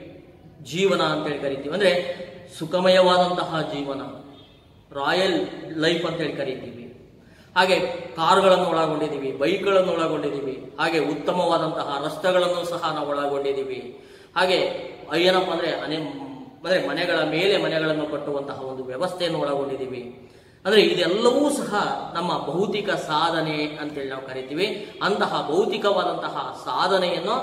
ಜೀವನ ಅಂತೇಳಿ ಕರಿತೀವಿ ಅಂದ್ರೆ ಸುಖಮಯವಾದಂತಹ ಜೀವನ ರಾಯಲ್ ಲೈಫ್ ಅಂತೇಳಿ ಕರಿತೀವಿ ಹಾಗೆ ಕಾರುಗಳನ್ನು ಒಳಗೊಂಡಿದ್ದೀವಿ ಬೈಕ್ಗಳನ್ನು ಒಳಗೊಂಡಿದ್ದೀವಿ ಹಾಗೆ ಉತ್ತಮವಾದಂತಹ ರಸ್ತೆಗಳನ್ನು ಸಹ ನಾವು ಒಳಗೊಂಡಿದ್ದೀವಿ ಹಾಗೆ ಏನಪ್ಪ ಅಂದ್ರೆ ಅನೆ ಅಂದ್ರೆ ಮನೆಗಳ ಮೇಲೆ ಮನೆಗಳನ್ನು ಕಟ್ಟುವಂತಹ ಒಂದು ವ್ಯವಸ್ಥೆಯನ್ನು ಒಳಗೊಂಡಿದ್ದೀವಿ ಅಂದ್ರೆ ಇದೆಲ್ಲವೂ ಸಹ ನಮ್ಮ ಭೌತಿಕ ಸಾಧನೆ ಅಂತೇಳಿ ನಾವು ಕರಿತೀವಿ ಅಂತಹ ಭೌತಿಕವಾದಂತಹ ಸಾಧನೆಯನ್ನು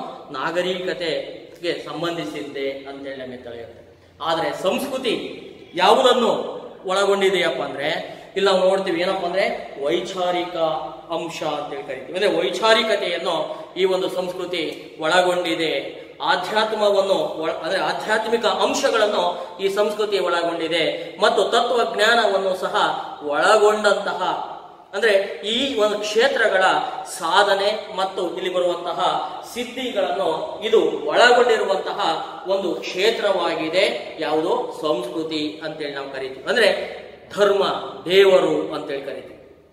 ನಾಗರಿಕತೆಗೆ ಸಂಬಂಧಿಸಿದ್ದೆ ಅಂತೇಳಿ ನಮಗೆ ತಿಳಿಯುತ್ತೆ ಆದರೆ ಸಂಸ್ಕೃತಿ ಯಾವುದನ್ನು ಒಳಗೊಂಡಿದೆಯಪ್ಪ ಅಂದ್ರೆ ಇಲ್ಲಿ ನಾವು ನೋಡ್ತೀವಿ ಏನಪ್ಪ ಅಂದ್ರೆ ವೈಚಾರಿಕ ಅಂಶ ಅಂತೇಳಿ ಕರಿತೀವಿ ಅಂದ್ರೆ ವೈಚಾರಿಕತೆಯನ್ನು ಈ ಒಂದು ಸಂಸ್ಕೃತಿ ಒಳಗೊಂಡಿದೆ ಆಧ್ಯಾತ್ಮವನ್ನು ಒಳ- ಅಂದ್ರೆ ಆಧ್ಯಾತ್ಮಿಕ ಅಂಶಗಳನ್ನು ಈ ಸಂಸ್ಕೃತಿ ಒಳಗೊಂಡಿದೆ ಮತ್ತು ತತ್ವಜ್ಞಾನವನ್ನು ಸಹ ಒಳಗೊಂಡಂತಹ ಅಂದ್ರೆ ಈ ಒಂದು ಕ್ಷೇತ್ರಗಳ ಸಾಧನೆ ಮತ್ತು ಇಲ್ಲಿ ಬರುವಂತಹ ಸಿದ್ಧಿಗಳನ್ನು ಇದು ಒಳಗೊಂಡಿರುವಂತಹ ಒಂದು ಕ್ಷೇತ್ರವಾಗಿದೆ ಯಾವುದು ಸಂಸ್ಕೃತಿ ಅಂತೇಳಿ ನಾವು ಕರಿತೀವಿ ಅಂದ್ರೆ ಧರ್ಮ ದೇವರು ಅಂತೇಳಿ ಕರಿತೀವಿ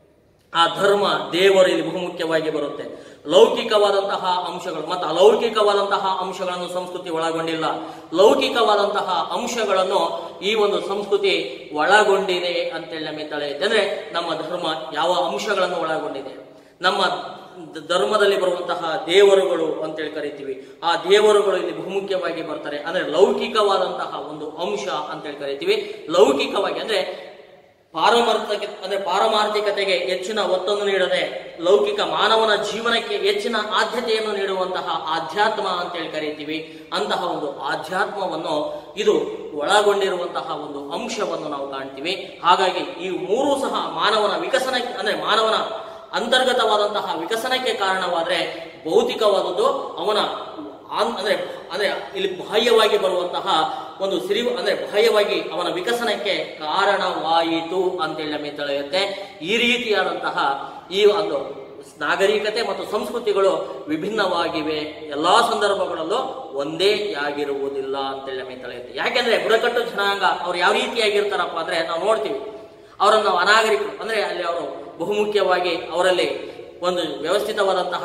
ಆ ಧರ್ಮ ದೇವರು ಇಲ್ಲಿ ಬಹುಮುಖ್ಯವಾಗಿ ಬರುತ್ತೆ ಲೌಕಿಕವಾದಂತಹ ಅಂಶಗಳು ಮತ್ತು ಅಲೌಕಿಕವಾದಂತಹ ಅಂಶಗಳನ್ನು ಸಂಸ್ಕೃತಿ ಒಳಗೊಂಡಿಲ್ಲ ಲೌಕಿಕವಾದಂತಹ ಅಂಶಗಳನ್ನು ಈ ಒಂದು ಸಂಸ್ಕೃತಿ ಒಳಗೊಂಡಿದೆ ಅಂತೇಳಿ ನಮಗೆ ತಿಳಿಯುತ್ತೆ ಅಂದ್ರೆ ನಮ್ಮ ಧರ್ಮ ಯಾವ ಅಂಶಗಳನ್ನು ಒಳಗೊಂಡಿದೆ ನಮ್ಮ ದ- ಧರ್ಮದಲ್ಲಿ ಬರುವಂತಹ ದೇವರುಗಳು ಅಂತೇಳಿ ಕರಿತೀವಿ ಆ ದೇವರುಗಳು ಇಲ್ಲಿ ಬಹುಮುಖ್ಯವಾಗಿ ಬರ್ತಾರೆ ಅಂದ್ರೆ ಲೌಕಿಕವಾದಂತಹ ಒಂದು ಅಂಶ ಅಂತೇಳಿ ಕರಿತೀವಿ ಲೌಕಿಕವಾಗಿ ಅಂದ್ರೆ ಪಾರಮಾರ್ಥಿಕ ಅಂದ್ರೆ ಪಾರಮಾರ್ಥಿಕತೆಗೆ ಹೆಚ್ಚಿನ ಒತ್ತನ್ನು ನೀಡದೆ ಲೌಕಿಕ ಮಾನವನ ಜೀವನಕ್ಕೆ ಹೆಚ್ಚಿನ ಆದ್ಯತೆಯನ್ನು ನೀಡುವಂತಹ ಆಧ್ಯಾತ್ಮ ಅಂತೇಳಿ ಕರಿತೀವಿ ಅಂತಹ ಒಂದು ಆಧ್ಯಾತ್ಮವನ್ನು ಇದು ಒಳಗೊಂಡಿರುವಂತಹ ಒಂದು ಅಂಶವನ್ನು ನಾವು ಕಾಣ್ತೀವಿ ಹಾಗಾಗಿ ಈ ಮೂರೂ ಸಹ ಮಾನವನ ವಿಕಸನಕ್ಕೆ ಅಂದ್ರೆ ಮಾನವನ ಅಂತರ್ಗತವಾದಂತಹ ವಿಕಸನಕ್ಕೆ ಕಾರಣವಾದ್ರೆ ಭೌತಿಕವಾದದ್ದು ಅವನ ಆನ್- ಅಂದ್ರೆ ಅಂದ್ರೆ ಇಲ್ಲಿ ಬಾಹ್ಯವಾಗಿ ಬರುವಂತಹ ಒಂದು ಸಿರಿವು ಅಂದ್ರೆ ಬಾಹ್ಯವಾಗಿ ಅವನ ವಿಕಸನಕ್ಕೆ ಕಾರಣವಾಯಿತು ಅಂತೇಳಿ ನಮಗೆ ತಿಳಿಯುತ್ತೆ ಈ ರೀತಿಯಾದಂತಹ ಈ ಒಂದು ನಾಗರಿಕತೆ ಮತ್ತು ಸಂಸ್ಕೃತಿಗಳು ವಿಭಿನ್ನವಾಗಿವೆ ಎಲ್ಲಾ ಸಂದರ್ಭಗಳಲ್ಲೂ ಒಂದೇ ಆಗಿರುವುದಿಲ್ಲ ಅಂತೇಳಿ ನಮಗೆ ತಿಳಿಯುತ್ತೆ ಯಾಕೆಂದ್ರೆ ಬುಡಕಟ್ಟು ಜನಾಂಗ ಅವ್ರು ಯಾವ ರೀತಿಯಾಗಿರ್ತಾರಪ್ಪ ಅಂದ್ರೆ ನಾವು ನೋಡ್ತೀವಿ ಅವರನ್ನು ನಾವು ಅನಾಗರಿಕರು ಅಂದ್ರೆ ಅಲ್ಲಿ ಅವರು ಬಹುಮುಖ್ಯವಾಗಿ ಅವರಲ್ಲಿ ಒಂದು ವ್ಯವಸ್ಥಿತವಾದಂತಹ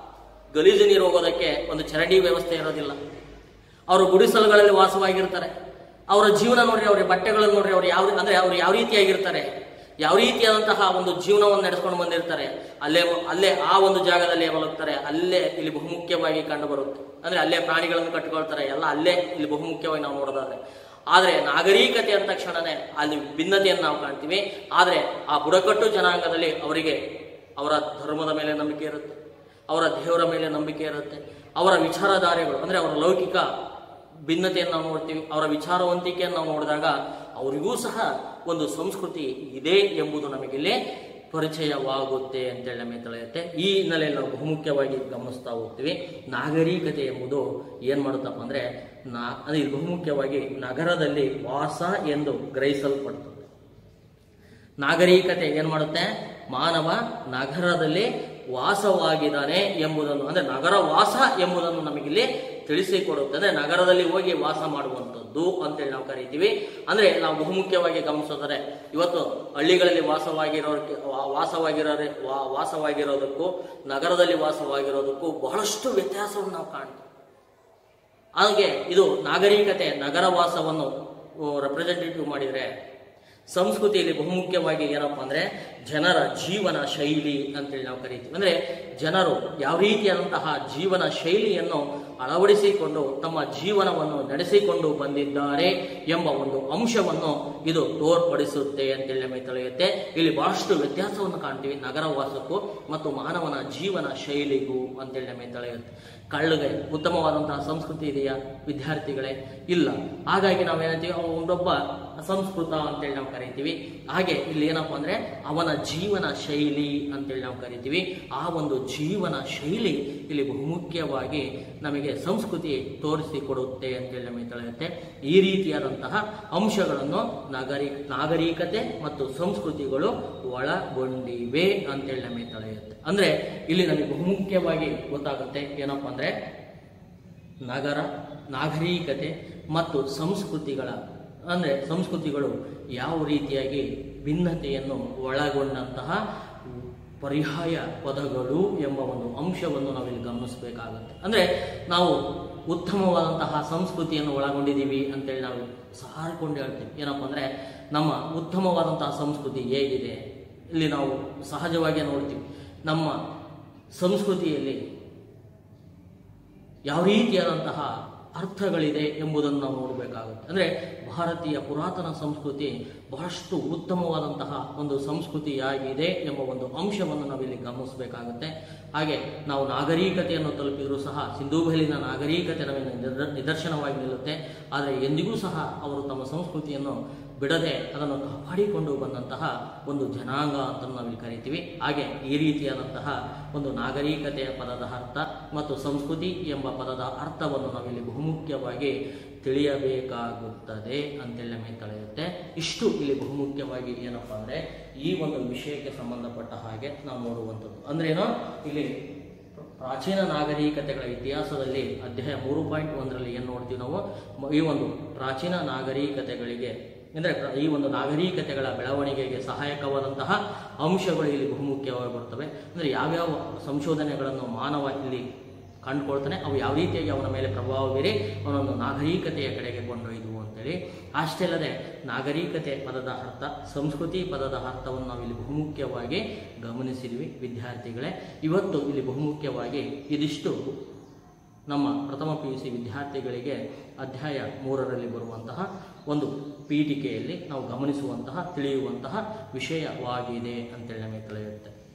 ಗಲೀಜು ನೀರು ಹೋಗೋದಕ್ಕೆ ಒಂದು ಚರಂಡಿ ವ್ಯವಸ್ಥೆ ಇರೋದಿಲ್ಲ ಅವರು ಗುಡಿಸಲುಗಳಲ್ಲಿ ವಾಸವಾಗಿರ್ತಾರೆ ಅವರ ಜೀವನ ನೋಡ್ರಿ ಅವ್ರ ಬಟ್ಟೆಗಳನ್ನು ನೋಡ್ರಿ ಅವ್ರು ಯಾವ ಅಂದ್ರೆ ಅವ್ರು ಯಾವ ರೀತಿಯಾಗಿರ್ತಾರೆ ಯಾವ ರೀತಿಯಾದಂತಹ ಒಂದು ಜೀವನವನ್ನು ನಡೆಸ್ಕೊಂಡು ಬಂದಿರ್ತಾರೆ ಅಲ್ಲೇ ಅಲ್ಲೇ ಆ ಒಂದು ಜಾಗದಲ್ಲಿ ಮಲಗ್ತಾರೆ ಅಲ್ಲೇ ಇಲ್ಲಿ ಬಹುಮುಖ್ಯವಾಗಿ ಕಂಡು ಬರುತ್ತೆ ಅಂದ್ರೆ ಅಲ್ಲೇ ಪ್ರಾಣಿಗಳನ್ನು ಕಟ್ಟಿಕೊಳ್ತಾರೆ ಎಲ್ಲ ಅಲ್ಲೇ ಇಲ್ಲಿ ಬಹುಮುಖ್ಯವಾಗಿ ನಾವು ನೋಡೋದಾದ್ರೆ ಆದ್ರೆ ನಾಗರಿಕತೆ ಅಂದ ತಕ್ಷಣನೇ ಅಲ್ಲಿ ಭಿನ್ನತೆಯನ್ನು ನಾವು ಕಾಣ್ತೀವಿ ಆದ್ರೆ ಆ ಬುಡಕಟ್ಟು ಜನಾಂಗದಲ್ಲಿ ಅವರಿಗೆ ಅವರ ಧರ್ಮದ ಮೇಲೆ ನಂಬಿಕೆ ಇರುತ್ತೆ ಅವರ ದೇವರ ಮೇಲೆ ನಂಬಿಕೆ ಇರುತ್ತೆ ಅವರ ವಿಚಾರಧಾರೆಗಳು ಅಂದ್ರೆ ಅವರ ಲೌಕಿಕ ಭಿನ್ನತೆಯನ್ನು ನಾವು ನೋಡ್ತೀವಿ ಅವರ ವಿಚಾರವಂತಿಕೆಯನ್ನು ನಾವು ನೋಡಿದಾಗ ಅವರಿಗೂ ಸಹ ಒಂದು ಸಂಸ್ಕೃತಿ ಇದೆ ಎಂಬುದು ನಮಗಿಲ್ಲಿ ಪರಿಚಯವಾಗುತ್ತೆ ಅಂತೇಳಿ ನಮಗೆ ತಿಳಿಯುತ್ತೆ ಈ ಹಿನ್ನೆಲೆಯಲ್ಲಿ ನಾವು ಬಹುಮುಖ್ಯವಾಗಿ ಗಮನಿಸ್ತಾ ಹೋಗ್ತೀವಿ ನಾಗರಿಕತೆ ಎಂಬುದು ಏನ್ ಮಾಡುತ್ತಪ್ಪ ಅಂದ್ರೆ ನಾ ಅಂದ್ರೆ ಇದು ಬಹುಮುಖ್ಯವಾಗಿ ನಗರದಲ್ಲಿ ವಾಸ ಎಂದು ಗ್ರಹಿಸಲ್ಪಡ್ತದೆ ನಾಗರಿಕತೆ ಏನ್ ಮಾಡುತ್ತೆ ಮಾನವ ನಗರದಲ್ಲಿ ವಾಸವಾಗಿದ್ದಾನೆ ಎಂಬುದನ್ನು ಅಂದ್ರೆ ನಗರ ವಾಸ ಎಂಬುದನ್ನು ನಮಗಿಲ್ಲಿ ತಿಳಿಸಿಕೊಡುತ್ತೆ ಅಂದ್ರೆ ನಗರದಲ್ಲಿ ಹೋಗಿ ವಾಸ ಮಾಡುವಂಥದ್ದು ಅಂತೇಳಿ ನಾವು ಕರಿತೀವಿ ಅಂದ್ರೆ ನಾವು ಬಹುಮುಖ್ಯವಾಗಿ ಗಮನಿಸಿದರೆ ಇವತ್ತು ಹಳ್ಳಿಗಳಲ್ಲಿ ವಾಸವಾಗಿರೋ ವಾಸವಾಗಿರೋ ವಾಸವಾಗಿರೋದಕ್ಕೂ ನಗರದಲ್ಲಿ ವಾಸವಾಗಿರೋದಕ್ಕೂ ಬಹಳಷ್ಟು ವ್ಯತ್ಯಾಸವನ್ನು ನಾವು ಕಾಣ್ತೀವಿ ಹಾಗೆ ಇದು ನಾಗರಿಕತೆ ನಗರ ವಾಸವನ್ನು ರೆಪ್ರೆಸೆಂಟೇಟಿವ್ ಮಾಡಿದರೆ ಸಂಸ್ಕೃತಿಯಲ್ಲಿ ಬಹುಮುಖ್ಯವಾಗಿ ಏನಪ್ಪಾ ಅಂದ್ರೆ ಜನರ ಜೀವನ ಶೈಲಿ ಅಂತೇಳಿ ನಾವು ಕರಿತೀವಿ ಅಂದ್ರೆ ಜನರು ಯಾವ ರೀತಿಯಾದಂತಹ ಜೀವನ ಶೈಲಿಯನ್ನು ಅಳವಡಿಸಿಕೊಂಡು ತಮ್ಮ ಜೀವನವನ್ನು ನಡೆಸಿಕೊಂಡು ಬಂದಿದ್ದಾರೆ ಎಂಬ ಒಂದು ಅಂಶವನ್ನು ಇದು ತೋರ್ಪಡಿಸುತ್ತೆ ಅಂತೇಳಿ ನಮಗೆ ತಿಳಿಯುತ್ತೆ ಇಲ್ಲಿ ಬಹಳಷ್ಟು ವ್ಯತ್ಯಾಸವನ್ನು ಕಾಣ್ತೀವಿ ನಗರ ವಾಸಕ್ಕೂ ಮತ್ತು ಮಾನವನ ಜೀವನ ಶೈಲಿಗೂ ಅಂತೇಳಿ ನಮಗೆ ತಿಳಿಯುತ್ತೆ ಕಳ್ಳಗೆ ಉತ್ತಮವಾದಂತಹ ಸಂಸ್ಕೃತಿ ಇದೆಯಾ ವಿದ್ಯಾರ್ಥಿಗಳೇ ಇಲ್ಲ ಹಾಗಾಗಿ ನಾವು ಏನಂತೀವಿ ಅವ ಒಬ್ಬೊಬ್ಬ ಅಸಂಸ್ಕೃತ ಅಂತೇಳಿ ನಾವು ಕರಿತೀವಿ ಹಾಗೆ ಇಲ್ಲಿ ಏನಪ್ಪಾ ಅಂದ್ರೆ ಅವನ ಜೀವನ ಶೈಲಿ ಅಂತೇಳಿ ನಾವು ಕರಿತೀವಿ ಆ ಒಂದು ಜೀವನ ಶೈಲಿ ಇಲ್ಲಿ ಬಹುಮುಖ್ಯವಾಗಿ ನಮಗೆ ಸಂಸ್ಕೃತಿ ತೋರಿಸಿಕೊಡುತ್ತೆ ಅಂತೇಳಿ ನಮಗೆ ತಿಳಿಯುತ್ತೆ ಈ ರೀತಿಯಾದಂತಹ ಅಂಶಗಳನ್ನು ನಾಗರಿಕ ನಾಗರಿಕತೆ ಮತ್ತು ಸಂಸ್ಕೃತಿಗಳು ಒಳಗೊಂಡಿವೆ ಅಂತೇಳಿ ನಮಗೆ ತಿಳಿಯುತ್ತೆ ಅಂದ್ರೆ ಇಲ್ಲಿ ನಮಗೆ ಬಹುಮುಖ್ಯವಾಗಿ ಗೊತ್ತಾಗುತ್ತೆ ಏನಪ್ಪಾ ಅಂದ್ರೆ ನಗರ ನಾಗರಿಕತೆ ಮತ್ತು ಸಂಸ್ಕೃತಿಗಳ ಅಂದರೆ ಸಂಸ್ಕೃತಿಗಳು ಯಾವ ರೀತಿಯಾಗಿ ಭಿನ್ನತೆಯನ್ನು ಒಳಗೊಂಡಂತಹ ಪರ್ಯಾಯ ಪದಗಳು ಎಂಬ ಒಂದು ಅಂಶವನ್ನು ನಾವಿಲ್ಲಿ ಗಮನಿಸಬೇಕಾಗುತ್ತೆ ಅಂದರೆ ನಾವು ಉತ್ತಮವಾದಂತಹ ಸಂಸ್ಕೃತಿಯನ್ನು ಒಳಗೊಂಡಿದ್ದೀವಿ ಅಂತೇಳಿ ನಾವು ಸಾರಿಕೊಂಡು ಹೇಳ್ತೀವಿ ಏನಪ್ಪ ಅಂದರೆ ನಮ್ಮ ಉತ್ತಮವಾದಂತಹ ಸಂಸ್ಕೃತಿ ಹೇಗಿದೆ ಇಲ್ಲಿ ನಾವು ಸಹಜವಾಗಿ ನೋಡ್ತೀವಿ ನಮ್ಮ ಸಂಸ್ಕೃತಿಯಲ್ಲಿ ಯಾವ ರೀತಿಯಾದಂತಹ ಅರ್ಥಗಳಿದೆ ಎಂಬುದನ್ನು ನಾವು ನೋಡಬೇಕಾಗುತ್ತೆ ಅಂದರೆ ಭಾರತೀಯ ಪುರಾತನ ಸಂಸ್ಕೃತಿ ಬಹಳಷ್ಟು ಉತ್ತಮವಾದಂತಹ ಒಂದು ಸಂಸ್ಕೃತಿಯಾಗಿದೆ ಎಂಬ ಒಂದು ಅಂಶವನ್ನು ನಾವಿಲ್ಲಿ ಗಮನಿಸಬೇಕಾಗುತ್ತೆ ಹಾಗೆ ನಾವು ನಾಗರಿಕತೆಯನ್ನು ತಲುಪಿದರೂ ಸಹ ಸಿಂಧೂ ಬಯಲಿನ ನಾಗರಿಕತೆ ನಮಗೆ ನಿದ- ನಿದರ್ಶನವಾಗಿ ನಿಲ್ಲುತ್ತೆ ಆದರೆ ಎಂದಿಗೂ ಸಹ ಅವರು ತಮ್ಮ ಸಂಸ್ಕೃತಿಯನ್ನು ಬಿಡದೆ ಅದನ್ನು ಕಾಪಾಡಿಕೊಂಡು ಬಂದಂತಹ ಒಂದು ಜನಾಂಗ ಅಂತ ನಾವಿಲ್ಲಿ ಕರಿತೀವಿ ಹಾಗೆ ಈ ರೀತಿಯಾದಂತಹ ಒಂದು ನಾಗರಿಕತೆಯ ಪದದ ಅರ್ಥ ಮತ್ತು ಸಂಸ್ಕೃತಿ ಎಂಬ ಪದದ ಅರ್ಥವನ್ನು ನಾವಿಲ್ಲಿ ಬಹುಮುಖ್ಯವಾಗಿ ತಿಳಿಯಬೇಕಾಗುತ್ತದೆ ಅಂತೇಳಿ ನಮಗೆ ತಿಳಿಯುತ್ತೆ ಇಷ್ಟು ಇಲ್ಲಿ ಬಹುಮುಖ್ಯವಾಗಿ ಏನಪ್ಪಾ ಅಂದ್ರೆ ಈ ಒಂದು ವಿಷಯಕ್ಕೆ ಸಂಬಂಧಪಟ್ಟ ಹಾಗೆ ನಾವು ನೋಡುವಂಥದ್ದು ಅಂದ್ರೇನು ಇಲ್ಲಿ ಪ್ರಾಚೀನ ನಾಗರಿಕತೆಗಳ ಇತಿಹಾಸದಲ್ಲಿ ಅಧ್ಯಾಯ ಮೂರು ಪಾಯಿಂಟ್ ಒಂದರಲ್ಲಿ ಏನು ನೋಡ್ತೀವಿ ನಾವು ಮ- ಈ ಒಂದು ಪ್ರಾಚೀನ ನಾಗರಿಕತೆಗಳಿಗೆ ಅಂದರೆ ಪ್ರ- ಈ ಒಂದು ನಾಗರಿಕತೆಗಳ ಬೆಳವಣಿಗೆಗೆ ಸಹಾಯಕವಾದಂತಹ ಅಂಶಗಳು ಇಲ್ಲಿ ಬಹುಮುಖ್ಯವಾಗಿ ಬರ್ತವೆ ಅಂದರೆ ಯಾವ್ಯಾವ ಸಂಶೋಧನೆಗಳನ್ನು ಮಾನವ ಇಲ್ಲಿ ಕಂಡುಕೊಳ್ತಾನೆ ಅವು ಯಾವ ರೀತಿಯಾಗಿ ಅವನ ಮೇಲೆ ಪ್ರಭಾವ ಬೀರಿ ಅವನೊಂದು ನಾಗರಿಕತೆಯ ಕಡೆಗೆ ಕೊಂಡೊಯ್ದವು ಅಂತೇಳಿ ಅಷ್ಟೇ ಅಲ್ಲದೆ ನಾಗರಿಕತೆ ಪದದ ಅರ್ಥ ಸಂಸ್ಕೃತಿ ಪದದ ಅರ್ಥವನ್ನು ನಾವು ಇಲ್ಲಿ ಬಹುಮುಖ್ಯವಾಗಿ ಗಮನಿಸಿದ್ವಿ ವಿದ್ಯಾರ್ಥಿಗಳೇ ಇವತ್ತು ಇಲ್ಲಿ ಬಹುಮುಖ್ಯವಾಗಿ ಇದಿಷ್ಟು ನಮ್ಮ ಪ್ರಥಮ ಪಿ ಯು ಸಿ ವಿದ್ಯಾರ್ಥಿಗಳಿಗೆ ಅಧ್ಯಾಯ ಮೂರರಲ್ಲಿ ಬರುವಂತಹ ಒಂದು ಪೀಠಿಕೆಯಲ್ಲಿ ನಾವು ಗಮನಿಸುವಂತಹ ತಿಳಿಯುವಂತಹ ವಿಷಯವಾಗಿದೆ ಅಂತೇಳಿ ನಮಗೆ ತಿಳಿಯುತ್ತೆ